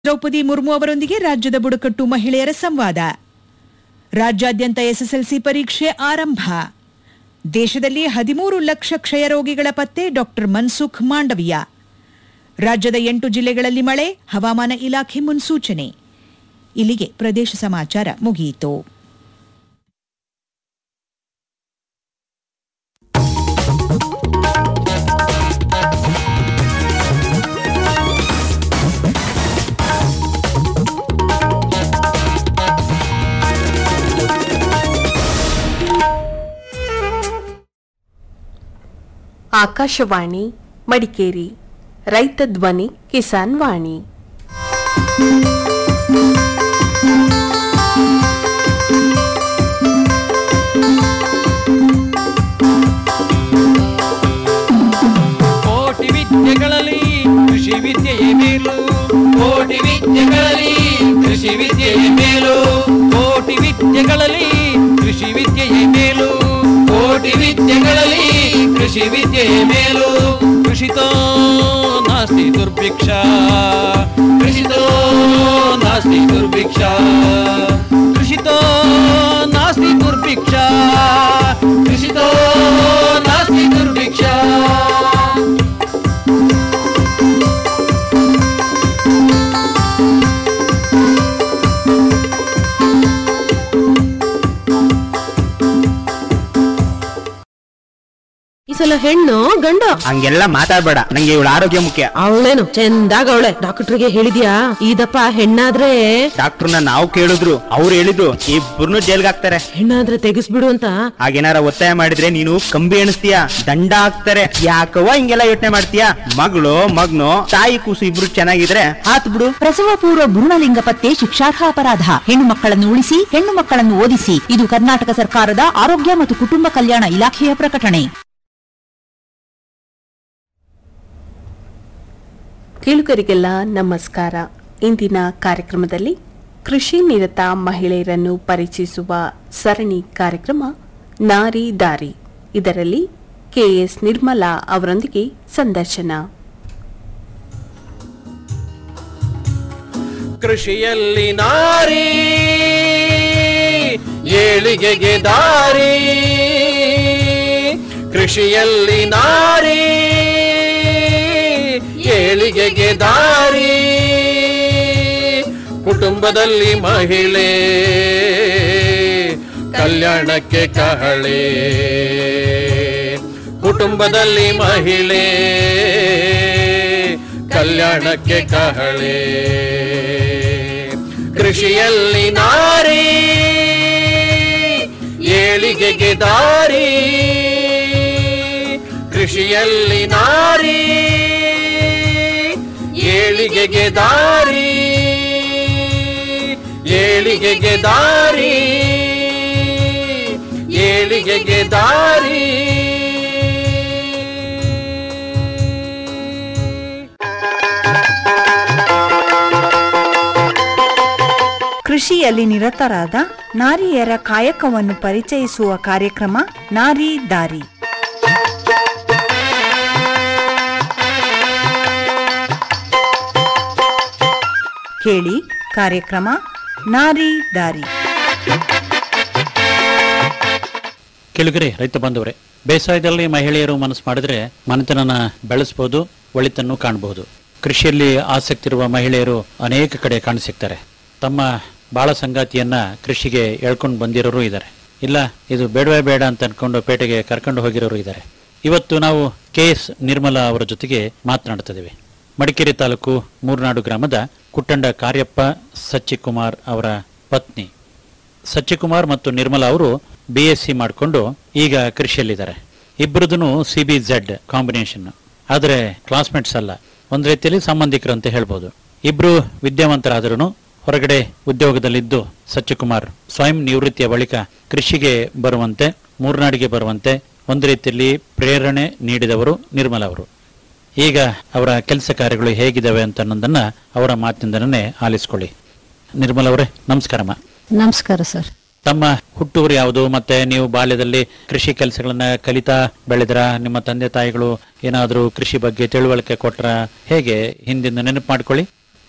ದ್ರೌಪದಿ ಮುರ್ಮು ಅವರೊಂದಿಗೆ ರಾಜ್ಯದ ಬುಡಕಟ್ಟು ಮಹಿಳೆಯರ ಸಂವಾದ ರಾಜ್ಯಾದ್ಯಂತ ಎಸ್ಎಸ್ಎಲ್ಸಿ ಪರೀಕ್ಷೆ ಆರಂಭ ದೇಶದಲ್ಲಿ ಹದಿಮೂರು ಲಕ್ಷ ಕ್ಷಯರೋಗಿಗಳ ಪತ್ತೆ ಡಾಕ್ಟರ್ ಮನ್ಸುಖ್ ಮಾಂಡವಿಯ ರಾಜ್ಯದ ಎಂಟು ಜಿಲ್ಲೆಗಳಲ್ಲಿ ಮಳೆ ಹವಾಮಾನ ಇಲಾಖೆ ಮುನ್ಸೂಚನೆ ಇಲ್ಲಿಗೆ ಪ್ರದೇಶ ಸಮಾಚಾರ ಮುಗಿಯಿತು ಆಕಾಶವಾಣಿ ಮಡಿಕೇರಿ ರೈತ ಧ್ವನಿ ಕಿಸಾನ್ ವಾಣಿ ಕೋಟಿ ವಿದ್ಯೆಗಳಲ್ಲಿ ಕೃಷಿ ವಿದ್ಯೆಯೇ ಮೇಲು ಕೋಟಿ ವಿದ್ಯೆಗಳಲ್ಲಿ ಕೃಷಿ ವಿದ್ಯೆಯೇ ಮೇಲು ಕೋಟಿ ವಿದ್ಯೆಗಳಲ್ಲಿ ಕೃಷಿ ವಿದ್ಯೆಯೇ ಮೇಲು ಕೋಟಿ ವಿದ್ಯೆಗಳಲ್ಲಿ ಕೃಷಿ ವಿದ್ಯೆಯೇ ಮೇಲು ಕೃಷಿತೋ ನಾಸ್ತಿ ದುರ್ಭಿಕ್ಷ ಕೃಷಿತೋ ನಾಸ್ತಿ ದುರ್ಭಿಕ್ಷ ಕೃಷಿತೋ ನಾಸ್ತಿ ದುರ್ಭಿಕ್ಷ ಕೃಷಿತೋ ನಾಸ್ತಿ ದುರ್ಭಿಕ್ಷ ಈ ಸಲ ಹೆಣ್ಣು ಗಂಡು ಹಂಗೆಲ್ಲ ಮಾತಾಡ್ಬೇಡ ನಂಗೆ ಇವಳ ಆರೋಗ್ಯ ಮುಖ್ಯ ಅವಳೇನು ಚಂದಾಗ ಅವಳೆ ಡಾಕ್ಟರ್ಗೆ ಹೇಳಿದ್ಯಾ ಇದಪ್ಪ ಹೆಣ್ಣಾದ್ರೆ ಡಾಕ್ಟರ್ನ ನಾವು ಕೇಳಿದ್ರು ಅವ್ರು ಹೇಳಿದ್ರು ಇಬ್ಬರನ್ನು ಜೈಲ್ಗೆ ಹಾಕ್ತಾರೆ ಹೆಣ್ಣಾದ್ರೆ ತೆಗಿಸ್ಬಿಡು ಅಂತ ಹಾಗೇನಾರ ಒತ್ತಾಯ ಮಾಡಿದ್ರೆ ನೀನು ಕಂಬಿ ಎಣಿಸ್ತೀಯ ದಂಡ ಹಾಕ್ತಾರೆ ಯಾಕವ್ವ ಹಿಂಗೆಲ್ಲ ಯೋಚನೆ ಮಾಡ್ತೀಯ ಮಗಳು ಮಗ್ನು ತಾಯಿ ಕೂಸು ಇಬ್ರು ಚೆನ್ನಾಗಿದ್ರೆ ಆತ್ ಬಿಡು ಪ್ರಸವ ಪೂರ್ವ ಭ್ರೂಣಲಿಂಗ ಪತ್ತೆ ಶಿಕ್ಷಾರ್ಹ ಅಪರಾಧ ಹೆಣ್ಣು ಮಕ್ಕಳನ್ನು ಉಳಿಸಿ ಹೆಣ್ಣು ಮಕ್ಕಳನ್ನು ಓದಿಸಿ ಇದು ಕರ್ನಾಟಕ ಸರ್ಕಾರದ ಆರೋಗ್ಯ ಮತ್ತು ಕುಟುಂಬ ಕಲ್ಯಾಣ ಇಲಾಖೆಯ ಪ್ರಕಟಣೆ ಕೇಳುಗರಿಗೆಲ್ಲ ನಮಸ್ಕಾರ ಇಂದಿನ ಕಾರ್ಯಕ್ರಮದಲ್ಲಿ ಕೃಷಿ ನಿರತ ಮಹಿಳೆಯರನ್ನು ಪರಿಚಯಿಸುವ ಸರಣಿ ಕಾರ್ಯಕ್ರಮ ನಾರಿ ದಾರಿ ಇದರಲ್ಲಿ ಕೆಎಸ್ ನಿರ್ಮಲಾ ಅವರೊಂದಿಗೆ ಸಂದರ್ಶನ ಕೃಷಿಯಲ್ಲಿ ನಾರಿ ಏಳಿಗೆಗೆ ದಾರಿ ಕೃಷಿಯಲ್ಲಿ ನಾರಿ ಏಳಿಗೆಗೆ ದಾರಿ ಕುಟುಂಬದಲ್ಲಿ ಮಹಿಳೆ ಕಲ್ಯಾಣಕ್ಕೆ ಕಹಳೆ ಕುಟುಂಬದಲ್ಲಿ ಮಹಿಳೆ ಕಲ್ಯಾಣಕ್ಕೆ ಕಹಳೆ ಕೃಷಿಯಲ್ಲಿ ನಾರಿ ಏಳಿಗೆಗೆ ದಾರಿ ಕೃಷಿಯಲ್ಲಿ ನಾರಿ ಏಳಿಗೆಗೆ ದಾರಿ ಏಳಿಗೆಗೆ ದಾರಿ ಏಳಿಗೆಗೆ ದಾರಿ ಕೃಷಿಯಲ್ಲಿ ನಿರತರಾದ ನಾರಿಯರ ಕಾಯಕವನ್ನು ಪರಿಚಯಿಸುವ ಕಾರ್ಯಕ್ರಮ ನಾರಿ ದಾರಿ ಕೇಳಿ ಕಾರ್ಯಕ್ರಮ ನಾರಿ ದಾರಿ ಕೆಳಗರೆ ರೈತ ಬಂಧುವರೇ ಬೇಸಾಯದಲ್ಲಿ ಮಹಿಳೆಯರು ಮನಸ್ಸು ಮಾಡಿದ್ರೆ ಮನೆತನನ ಬೆಳೆಸಬಹುದು ಒಳಿತನ್ನು ಕಾಣಬಹುದು ಕೃಷಿಯಲ್ಲಿ ಆಸಕ್ತಿ ಇರುವ ಮಹಿಳೆಯರು ಅನೇಕ ಕಡೆ ಕಾಣಸಿಗ್ತಾರೆ ತಮ್ಮ ಬಾಳ ಸಂಗಾತಿಯನ್ನ ಕೃಷಿಗೆ ಎಳ್ಕೊಂಡು ಬಂದಿರೋರು ಇದ್ದಾರೆ ಇಲ್ಲ ಇದು ಬೇಡವೇ ಬೇಡ ಅಂತ ಅನ್ಕೊಂಡು ಪೇಟೆಗೆ ಕರ್ಕೊಂಡು ಹೋಗಿರೋರು ಇದ್ದಾರೆ ಇವತ್ತು ನಾವು ಕೆ ಎಸ್ ನಿರ್ಮಲಾ ಅವರ ಜೊತೆಗೆ ಮಾತನಾಡ್ತಿದ್ದೀವಿ ಮಡಿಕೇರಿ ತಾಲೂಕು ಮೂರ್ನಾಡು ಗ್ರಾಮದ ಕುಟ್ಟಂಡ ಕಾರ್ಯಪ್ಪ ಸಚ್ಚಿಕುಮಾರ್ ಅವರ ಪತ್ನಿ ಸಚ್ಚಿಕುಮಾರ್ ಮತ್ತು ನಿರ್ಮಲಾ ಅವರು ಬಿ ಎಸ್ ಸಿ ಮಾಡಿಕೊಂಡು ಈಗ ಕೃಷಿಯಲ್ಲಿದ್ದಾರೆ ಇಬ್ಬರದೂ ಸಿ ಬಿ ಝೆಡ್ ಕಾಂಬಿನೇಷನ್ ಆದರೆ ಕ್ಲಾಸ್ಮೇಟ್ಸ್ ಅಲ್ಲ ಒಂದು ರೀತಿಯಲ್ಲಿ ಸಂಬಂಧಿಕರು ಅಂತ ಹೇಳ್ಬೋದು ಇಬ್ರು ವಿದ್ಯಾವಂತರಾದರೂ ಹೊರಗಡೆ ಉದ್ಯೋಗದಲ್ಲಿದ್ದು ಸಚ್ಚಿಕುಮಾರ್ ಸ್ವಯಂ ನಿವೃತ್ತಿಯ ಬಳಿಕ ಕೃಷಿಗೆ ಬರುವಂತೆ ಮೂರ್ನಾಡಿಗೆ ಬರುವಂತೆ ಒಂದು ರೀತಿಯಲ್ಲಿ ಪ್ರೇರಣೆ ನೀಡಿದವರು ನಿರ್ಮಲಾ ಅವರು ಈಗ ಅವರ ಕೆಲಸ ಕಾರ್ಯಗಳು ಹೇಗಿದ್ದಾವೆ ಅಂತ ಅನ್ನೋದನ್ನ ಅವರ ಮಾತಿನಿಂದನೇ ಆಲಿಸ್ಕೊಳ್ಳಿ ನಿರ್ಮಲ ಅವರೇ ನಮಸ್ಕಾರಮ್ಮ ನಮಸ್ಕಾರ ಸರ್ ತಮ್ಮ ಹುಟ್ಟೂರು ಯಾವುದು ಮತ್ತೆ ನೀವು ಬಾಲ್ಯದಲ್ಲಿ ಕೃಷಿ ಕೆಲಸಗಳನ್ನ ಕಲಿತಾ ಬೆಳೆದ್ರ ನಿಮ್ಮ ತಂದೆ ತಾಯಿಗಳು ಏನಾದರೂ ಕೃಷಿ ಬಗ್ಗೆ ತಿಳುವಳಿಕೆ ಕೊಟ್ರ ಹೇಗೆ ಹಿಂದಿಂದ ನೆನಪು ಮಾಡ್ಕೊಳ್ಳಿ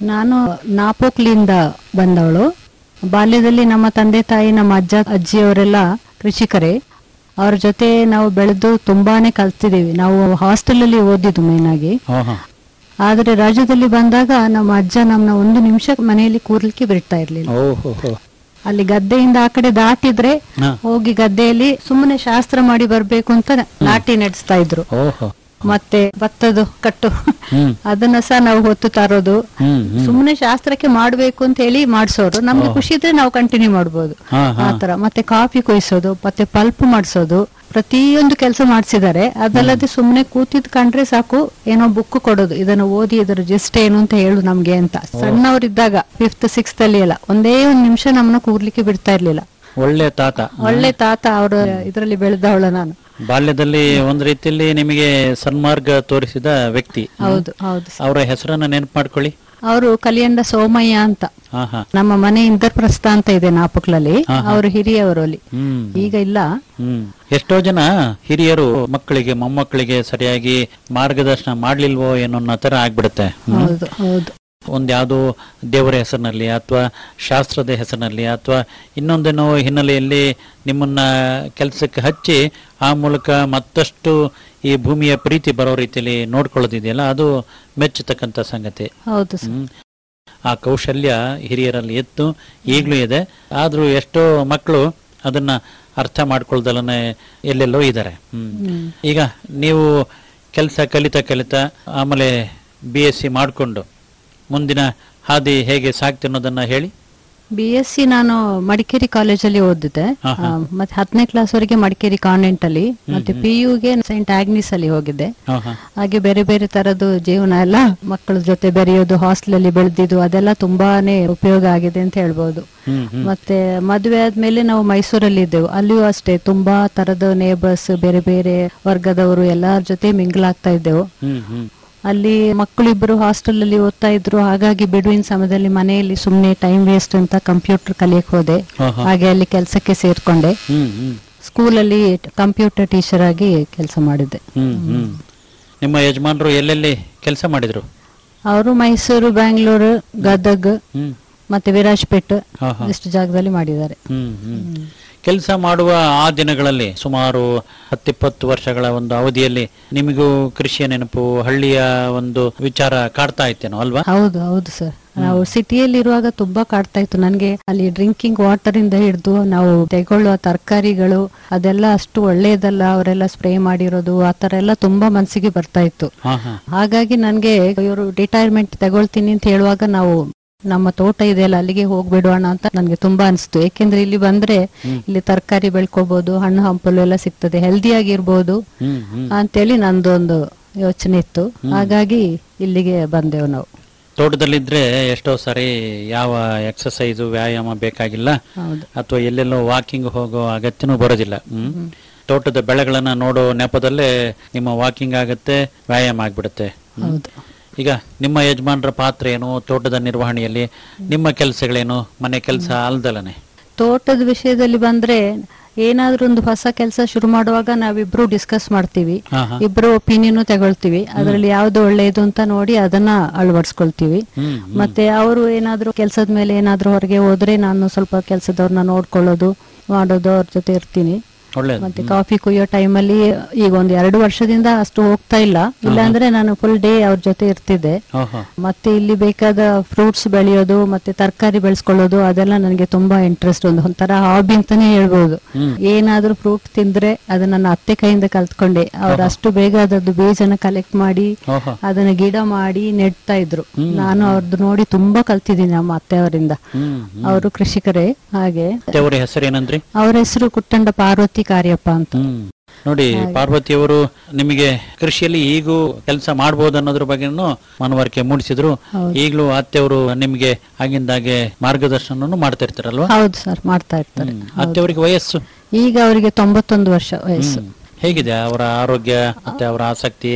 ನಾನು ನಾಪೋಕ್ಲಿಂದ ಬಂದವಳು ಬಾಲ್ಯದಲ್ಲಿ ನಮ್ಮ ತಂದೆ ತಾಯಿ ನಮ್ಮ ಅಜ್ಜ ಅಜ್ಜಿಯವರೆಲ್ಲ ಕೃಷಿಕರೇ ಅವ್ರ ಜೊತೆ ನಾವು ಬೆಳೆದು ತುಂಬಾನೇ ಕಲ್ತಿದ್ದೀವಿ ನಾವು ಹಾಸ್ಟೆಲಲ್ಲಿ ಓದಿದ್ದು ಮೇನ್ ಆಗಿ ಓಹೋ ಆದ್ರೆ ರಾಜ್ಯದಲ್ಲಿ ಬಂದಾಗ ನಮ್ಮ ಅಜ್ಜ ನಮ್ಮನ್ನ ಒಂದು ನಿಮಿಷ ಮನೆಯಲ್ಲಿ ಕೂರ್ಲಿಕ್ಕೆ ಬಿಡ್ತಾ ಇರ್ಲಿಲ್ಲ ಓಹೋ ಅಲ್ಲಿ ಗದ್ದೆಯಿಂದ ಆ ಕಡೆ ದಾಟಿದ್ರೆ ಹಾ. ಹೋಗಿ ಗದ್ದೆಯಲ್ಲಿ ಸುಮ್ಮನೆ ಶಾಸ್ತ್ರ ಮಾಡಿ ಬರ್ಬೇಕು ಅಂತ ನಾಟಿ ನಡೆಸ್ತಾ ಇದ್ರು ಓಹೋ ಮತ್ತೆ ಭತ್ತದ ಕಟ್ಟು ಹ್ಮ್ ಅದನ್ನ ಸಹ ನಾವು ಹೊತ್ತು ತರೋದು ಹ್ಮ್ ಹ್ಮ್ ಸುಮ್ಮನೆ ಶಾಸ್ತ್ರಕ್ಕೆ ಮಾಡ್ಬೇಕು ಅಂತ ಹೇಳಿ ಮಾಡ್ಸೋರು ನಮ್ಗೆ ಖುಷಿ ಇದ್ರೆ ನಾವು ಕಂಟಿನ್ಯೂ ಮಾಡ್ಬೋದು ಹಾ ಹಾ ಆತರ ಮತ್ತೆ ಕಾಫಿ ಕೊಯ್ಸೋದು ಮತ್ತೆ ಪಲ್ಪ್ ಮಾಡಿಸೋದು ಪ್ರತಿಯೊಂದು ಕೆಲಸ ಮಾಡಿಸಿದ್ದಾರೆ ಅದಲ್ಲದೆ ಸುಮ್ಮನೆ ಕೂತಿದ್ ಕಂಡ್ರೆ ಸಾಕು ಏನೋ ಬುಕ್ ಕೊಡೋದು ಇದನ್ನ ಓದಿ ಇದರ ಜಸ್ಟ್ ಏನು ಅಂತ ಹೇಳು ನಮ್ಗೆ ಅಂತ ಸಣ್ಣವರಿದ್ದಾಗ ಫಿಫ್ತ್ ಸಿಕ್ಸ್ತ್ ಅಲ್ಲಿ ಎಲ್ಲ ಒಂದೇ ಒಂದ್ ನಿಮಿಷ ನಮ್ಮನ್ನ ಕೂರ್ಲಿಕ್ಕೆ ಬಿಡ್ತಾ ಇರ್ಲಿಲ್ಲ ಒಳ್ಳೆ ತಾತ ಒಳ್ಳೆ ತಾತ ಅವ್ರ ಇದ್ರಲ್ಲಿ ಬೆಳೆದವಳ ನಾನು ಬಾಲ್ಯದಲ್ಲಿ ಒಂದ್ ರೀತಿಯಲ್ಲಿ ನಿಮಗೆ ಸನ್ಮಾರ್ಗ ತೋರಿಸಿದ ವ್ಯಕ್ತಿ ಹೌದು ಹೌದು ಅವರ ಹೆಸರನ್ನ ನೆನಪು ಮಾಡ್ಕೊಳ್ಳಿ ಅವರು ಕಲಿಯಂಡ ಸೋಮಯ್ಯ ಅಂತ ಹಾ ಹಾ ನಮ್ಮ ಮನೆ ಇಂದ್ರಪ್ರಸ್ಥ ಅಂತ ಇದೆ ನಾಪಕ್ಲಲ್ಲಿ ಅವರು ಹಿರಿಯವರು ಅಲ್ಲಿ ಹ್ಮ್ ಈಗ ಇಲ್ಲ ಹ್ಮ್ ಎಷ್ಟೋ ಜನ ಹಿರಿಯರು ಮಕ್ಕಳಿಗೆ ಮೊಮ್ಮಕ್ಕಳಿಗೆ ಸರಿಯಾಗಿ ಮಾರ್ಗದರ್ಶನ ಮಾಡ್ಲಿಲ್ವೋ ಏನೋ ಅನ್ನೋ ತರ ಆಗ್ಬಿಡುತ್ತೆ ಹ್ಮ್. ಹೌದು ಹೌದು ಒಂದ್ ಯಾವ್ದೋ ದೇವರ ಹೆಸರಿನಲ್ಲಿ ಅಥವಾ ಶಾಸ್ತ್ರದ ಹೆಸರಿನಲ್ಲಿ ಅಥವಾ ಇನ್ನೊಂದೇನೋ ಹಿನ್ನೆಲೆಯಲ್ಲಿ ನಿಮ್ಮನ್ನ ಕೆಲಸಕ್ಕೆ ಹಚ್ಚಿ ಆ ಮೂಲಕ ಮತ್ತಷ್ಟು ಈ ಭೂಮಿಯ ಪ್ರೀತಿ ಬರೋ ರೀತಿಯಲ್ಲಿ ನೋಡ್ಕೊಳ್ಳೋದಿದೆಯಲ್ಲ ಅದು ಮೆಚ್ಚತಕ್ಕಂತ ಸಂಗತಿ ಹೌದು ಸರ್ ಹ್ಮ್. ಆ ಕೌಶಲ್ಯ ಹಿರಿಯರಲ್ಲಿ ಎತ್ತು ಈಗಲೂ ಇದೆ ಆದ್ರೂ ಎಷ್ಟೋ ಮಕ್ಕಳು ಅದನ್ನ ಅರ್ಥ ಮಾಡ್ಕೊಳ್ದಲನೆ ಎಲ್ಲೆಲ್ಲೋ ಇದ್ದಾರೆ ಹ್ಮ್ ಈಗ ನೀವು ಕೆಲಸ ಕಲಿತಾ ಕಲಿತಾ ಆಮೇಲೆ ಬಿ ಎಸ್ ಸಿ ಮಾಡಿಕೊಂಡು ಮುಂದಿನ ಹಾದಿ ಹೇಗೆ ಸಾಕ್ತಿ ಅನ್ನೋದನ್ನ ಹೇಳಿ ಬಿ ಎಸ್ ಸಿ ನಾನು ಮಡಿಕೇರಿ ಕಾಲೇಜಲ್ಲಿ ಓದಿದ್ದೆ ಹಾ, ಹಾ. ಆ, ಮತ್ತೆ ಹತ್ತನೇ ಕ್ಲಾಸ್ ವರೆಗೆ ಮಡಿಕೇರಿ ಕಾನ್ವೆಂಟ್ ಅಲ್ಲಿ ಮತ್ತೆ ಪಿ ಯುಗೆ ಸೈಂಟ್ ಆಗ್ನಿಸ್ ಅಲ್ಲಿ ಹೋಗಿದ್ದೆ ಹಾ, ಹಾ. ಹಾಗೆ ಬೇರೆ ಬೇರೆ ತರದ್ದು ಜೀವನ ಎಲ್ಲ ಮಕ್ಕಳ ಜೊತೆ ಬೆರೆಯೋದು ಹಾಸ್ಟೆಲ್ ಅಲ್ಲಿ ಬೆಳೆದಿದ್ದು ಅದೆಲ್ಲ ತುಂಬಾನೇ ಉಪಯೋಗ ಆಗಿದೆ ಅಂತ ಹೇಳ್ಬೋದು ಹ್ಮ್ ಹ್ಮ್ ಮತ್ತೆ ಮದುವೆ ಆದ್ಮೇಲೆ ನಾವು ಮೈಸೂರಲ್ಲಿ ಇದ್ದೆವು ಅಲ್ಲಿಯೂ ಅಷ್ಟೇ ತುಂಬಾ ತರದ ನೇಬರ್ಸ್ ಬೇರೆ ಬೇರೆ ವರ್ಗದವರು ಎಲ್ಲಾರ ಜೊತೆ ಮಿಂಗ್ಲ್ ಆಗ್ತಾ ಇದ್ದೆವು ಹ್ಮ್ ಹ್ಮ್ ಅಲ್ಲಿ ಮಕ್ಕಳಿಬ್ಬರು ಹಾಸ್ಟೆಲ್ ಅಲ್ಲಿ ಓದ್ತಾ ಇದ್ರು ಹಾಗಾಗಿ ಬಿಡುವಿನ ಸಮಯದಲ್ಲಿ ಮನೆಯಲ್ಲಿ ಸುಮ್ಮನೆ ಟೈಮ್ ವೇಸ್ಟ್ ಅಂತ ಕಂಪ್ಯೂಟರ್ ಕಲಿಯಕ್ ಹೋದೆ ಹಾ, ಹಾ. ಹಾಗೆ ಅಲ್ಲಿ ಕೆಲಸಕ್ಕೆ ಸೇರ್ಕೊಂಡೆ ಹ್ಮ್ ಹ್ಮ್ ಸ್ಕೂಲಲ್ಲಿ ಕಂಪ್ಯೂಟರ್ ಟೀಚರ್ ಆಗಿ ಕೆಲಸ ಮಾಡಿದ್ದೆ ಹ್ಮ್ ಹ್ಮ್ ನಿಮ್ಮ ಯಜಮಾನರು ಎಲ್ಲೆಲ್ಲಿ ಕೆಲಸ ಮಾಡಿದ್ರು ಅವರು ಮೈಸೂರು ಬ್ಯಾಂಗ್ಳೂರು ಗದಗ್ ಹ್ಮ್ ಮತ್ತೆ ವಿರಾಜ್ಪೇಟ್ ಹಾ, ಹಾ. ಇಷ್ಟು ಜಾಗದಲ್ಲಿ ಮಾಡಿದ್ದಾರೆ ಹ್ಮ್ ಹ್ಮ್ ಕೆಲಸ ಮಾಡುವ ಆ ದಿನಗಳಲ್ಲಿ ಸುಮಾರು ಹತ್ತಿಪ್ಪತ್ತು ವರ್ಷಗಳ ಒಂದು ಅವಧಿಯಲ್ಲಿ ನಿಮಗೂ ಕೃಷಿಯ ನೆನಪು ಹಳ್ಳಿಯ ಒಂದು ವಿಚಾರ ಕಾಡ್ತಾ ಇತ್ತೇನೋ ಅಲ್ವಾ ಹೌದು ಹೌದು ಸರ್ ನಾವು ಸಿಟಿಯಲ್ಲಿ ಇರುವಾಗ ತುಂಬಾ ಕಾಡ್ತಾ ಇತ್ತು ನನ್ಗೆ ಅಲ್ಲಿ ಡ್ರಿಂಕಿಂಗ್ ವಾಟರ್ ಇಂದ ಹಿಡಿದು ನಾವು ತೆಗೊಳ್ಳುವ ತರಕಾರಿಗಳು ಅದೆಲ್ಲ ಅಷ್ಟು ಒಳ್ಳೆಯದಲ್ಲ ಅವರೆಲ್ಲ ಸ್ಪ್ರೇ ಮಾಡಿರೋದು ಆ ತರ ಎಲ್ಲ ತುಂಬಾ ಮನಸ್ಸಿಗೆ ಬರ್ತಾ ಇತ್ತು ಹಾ ಹಾ ಹಾಗಾಗಿ ನನ್ಗೆ ಇವರು ರಿಟೈರ್ಮೆಂಟ್ ತಗೊಳ್ತೀನಿ ಅಂತ ಹೇಳುವಾಗ ನಾವು ನಮ್ಮ ತೋಟ ಇದೆಯಲ್ಲ ಅಲ್ಲಿಗೆ ಹೋಗ್ಬಿಡೋಣ ಅಂತ ನನ್ಗೆ ತುಂಬಾ ಅನಿಸ್ತು ಏಕೆಂದ್ರೆ ಇಲ್ಲಿ ಬಂದ್ರೆ ಇಲ್ಲಿ ತರಕಾರಿ ಬೆಳ್ಕೋಬಹುದು ಹಣ್ಣು ಹಂಪಲು ಎಲ್ಲ ಸಿಗ್ತದೆ ಹೆಲ್ದಿ ಆಗಿರ್ಬೋದು ಹ್ಮ್ ಹ್ಮ್ ಅಂತೇಳಿ ನಂದೊಂದು ಯೋಚನೆ ಇತ್ತು ಹಾಗಾಗಿ ಇಲ್ಲಿಗೆ ಬಂದೆವು ನಾವು ತೋಟದಲ್ಲಿದ್ರೆ ಎಷ್ಟೋ ಸಾರಿ ಯಾವ ಎಕ್ಸಸೈಸು ವ್ಯಾಯಾಮ ಬೇಕಾಗಿಲ್ಲ ಹೌದು ಅಥವಾ ಎಲ್ಲೆಲ್ಲೋ ವಾಕಿಂಗ್ ಹೋಗೋ ಅಗತ್ಯನೂ ಬರೋದಿಲ್ಲ ಹ್ಮ್ ತೋಟದ ಬೆಳೆಗಳನ್ನ ನೋಡೋ ನೆಪದಲ್ಲೇ ನಿಮ್ಮ ವಾಕಿಂಗ್ ಆಗತ್ತೆ ವ್ಯಾಯಾಮ ಆಗ್ಬಿಡುತ್ತೆ ಹ್ಮ್. ಹೌದು ಈಗ ನಿಮ್ಮ ಯಜಮಾನರ ಪಾತ್ರ ಏನು ತೋಟದ ನಿರ್ವಹಣೆಯಲ್ಲಿ ನಿಮ್ಮ ಕೆಲಸಗಳೇನು ಮನೆ ಕೆಲಸ ಅಲ್ದಲನೆ ತೋಟದ ವಿಷಯದಲ್ಲಿ ಬಂದ್ರೆ ಏನಾದ್ರೂ ಒಂದು ಹೊಸ ಕೆಲಸ ಶುರು ಮಾಡುವಾಗ ನಾವಿಬ್ರು ಡಿಸ್ಕಸ್ ಮಾಡ್ತೀವಿ ಹಾ ಹಾ ಇಬ್ರು ಒಪಿನಿಯನ್ ತಗೊಳ್ತೀವಿ ಅದರಲ್ಲಿ ಯಾವ್ದು ಒಳ್ಳೆಯದು ಅಂತ ನೋಡಿ ಅದನ್ನ ಅಳವಡಿಸ್ಕೊಳ್ತೀವಿ ಹ್ಮ್ ಮತ್ತೆ ಅವರು ಏನಾದ್ರೂ ಕೆಲಸದ ಮೇಲೆ ಏನಾದ್ರೂ ಹೊರಗೆ ಹೋದ್ರೆ ನಾನು ಸ್ವಲ್ಪ ಕೆಲಸದವ್ರನ್ನ ನೋಡ್ಕೊಳ್ಳೋದು ಮಾಡೋದು ಅವ್ರ ಜೊತೆ ಇರ್ತೀನಿ ಒಳ್ಳೇದು ಮತ್ತೆ ಕಾಫಿ ಕುಯ್ಯೋ ಟೈಮಲ್ಲಿ ಈಗ ಒಂದ್ ಎರಡು ವರ್ಷದಿಂದ ಅಷ್ಟು ಹೋಗ್ತಾ ಇಲ್ಲ ಇಲ್ಲಾಂದ್ರೆ ನಾನು ಫುಲ್ ಡೇ ಅವ್ರ ಜೊತೆ ಇರ್ತಿದ್ದೆ ಓಹೋ ಮತ್ತೆ ಇಲ್ಲಿ ಬೇಕಾದ ಫ್ರೂಟ್ಸ್ ಬೆಳೆಯೋದು ಮತ್ತೆ ತರಕಾರಿ ಬೆಳೆಸ್ಕೊಳ್ಳೋದು ಅದೆಲ್ಲ ನನಗೆ ತುಂಬಾ ಇಂಟ್ರೆಸ್ಟ್ ಒಂದು ಒಂಥರ ಹಾಬಿ ಅಂತಾನೆ ಹೇಳ್ಬೋದು ಹ್ಮ್. ಏನಾದ್ರೂ ಫ್ರೂಟ್ ತಿಂದ್ರೆ ಅದನ್ನ ನನ್ನ ಅತ್ತೆ ಕೈಯಿಂದ ಕಲ್ತ್ಕೊಂಡೆ ಅವ್ರು ಅಷ್ಟು ಬೇಗ ಅದದ್ದು ಬೀಜನ ಕಲೆಕ್ಟ್ ಮಾಡಿ ಓಹೋ ಅದನ್ನ ಗಿಡ ಮಾಡಿ ನೆಡ್ತಾ ಇದ್ರು ನಾನು ಅವ್ರದ್ದು ನೋಡಿ ತುಂಬಾ ಕಲ್ತಿದ್ದೀನಿ ನಮ್ಮ ಅತ್ತೆಯವರಿಂದ ಹ್ಮ್ ಅವರು ಕೃಷಿಕರೇ ಹಾಗೆ ಅವರ ಹೆಸರೇನಂದ್ರಿ ಅವ್ರ ಹೆಸರು ಕುಟ್ಟಂಡ ಪಾರ್ವತಿ ಕಾರ್ಯಪ್ಪ ಅಂತ ಹ್ಮ್ ನೋಡಿ ಪಾರ್ವತಿಯವರು ನಿಮಗೆ ಕೃಷಿಯಲ್ಲಿ ಈಗೂ ಕೆಲಸ ಮಾಡಬಹುದು ಅನ್ನೋದ್ರ ಬಗ್ಗೆನೂ ಮನವರಿಕೆ ಮೂಡಿಸಿದ್ರು ಈಗಲೂ ಅತ್ತೆಯವರು ನಿಮಗೆ ಆಗಿಂದಾಗೆ ಮಾರ್ಗದರ್ಶನವನ್ನು ಮಾಡ್ತಾ ಇರ್ತಾರಲ್ವಾ ಹೌದು ಸರ್ ಮಾಡ್ತಾ ಇರ್ತಾರೆ ಹ್ಮ್. ಅತ್ತೆಯವರಿಗೆ ವಯಸ್ಸು ಈಗ ಅವರಿಗೆ ತೊಂಬತ್ತೊಂದು ವರ್ಷ ವಯಸ್ಸು ಹ್ಮ್. ಹೇಗಿದೆ ಅವರ ಆರೋಗ್ಯ ಮತ್ತೆ ಅವರ ಆಸಕ್ತಿ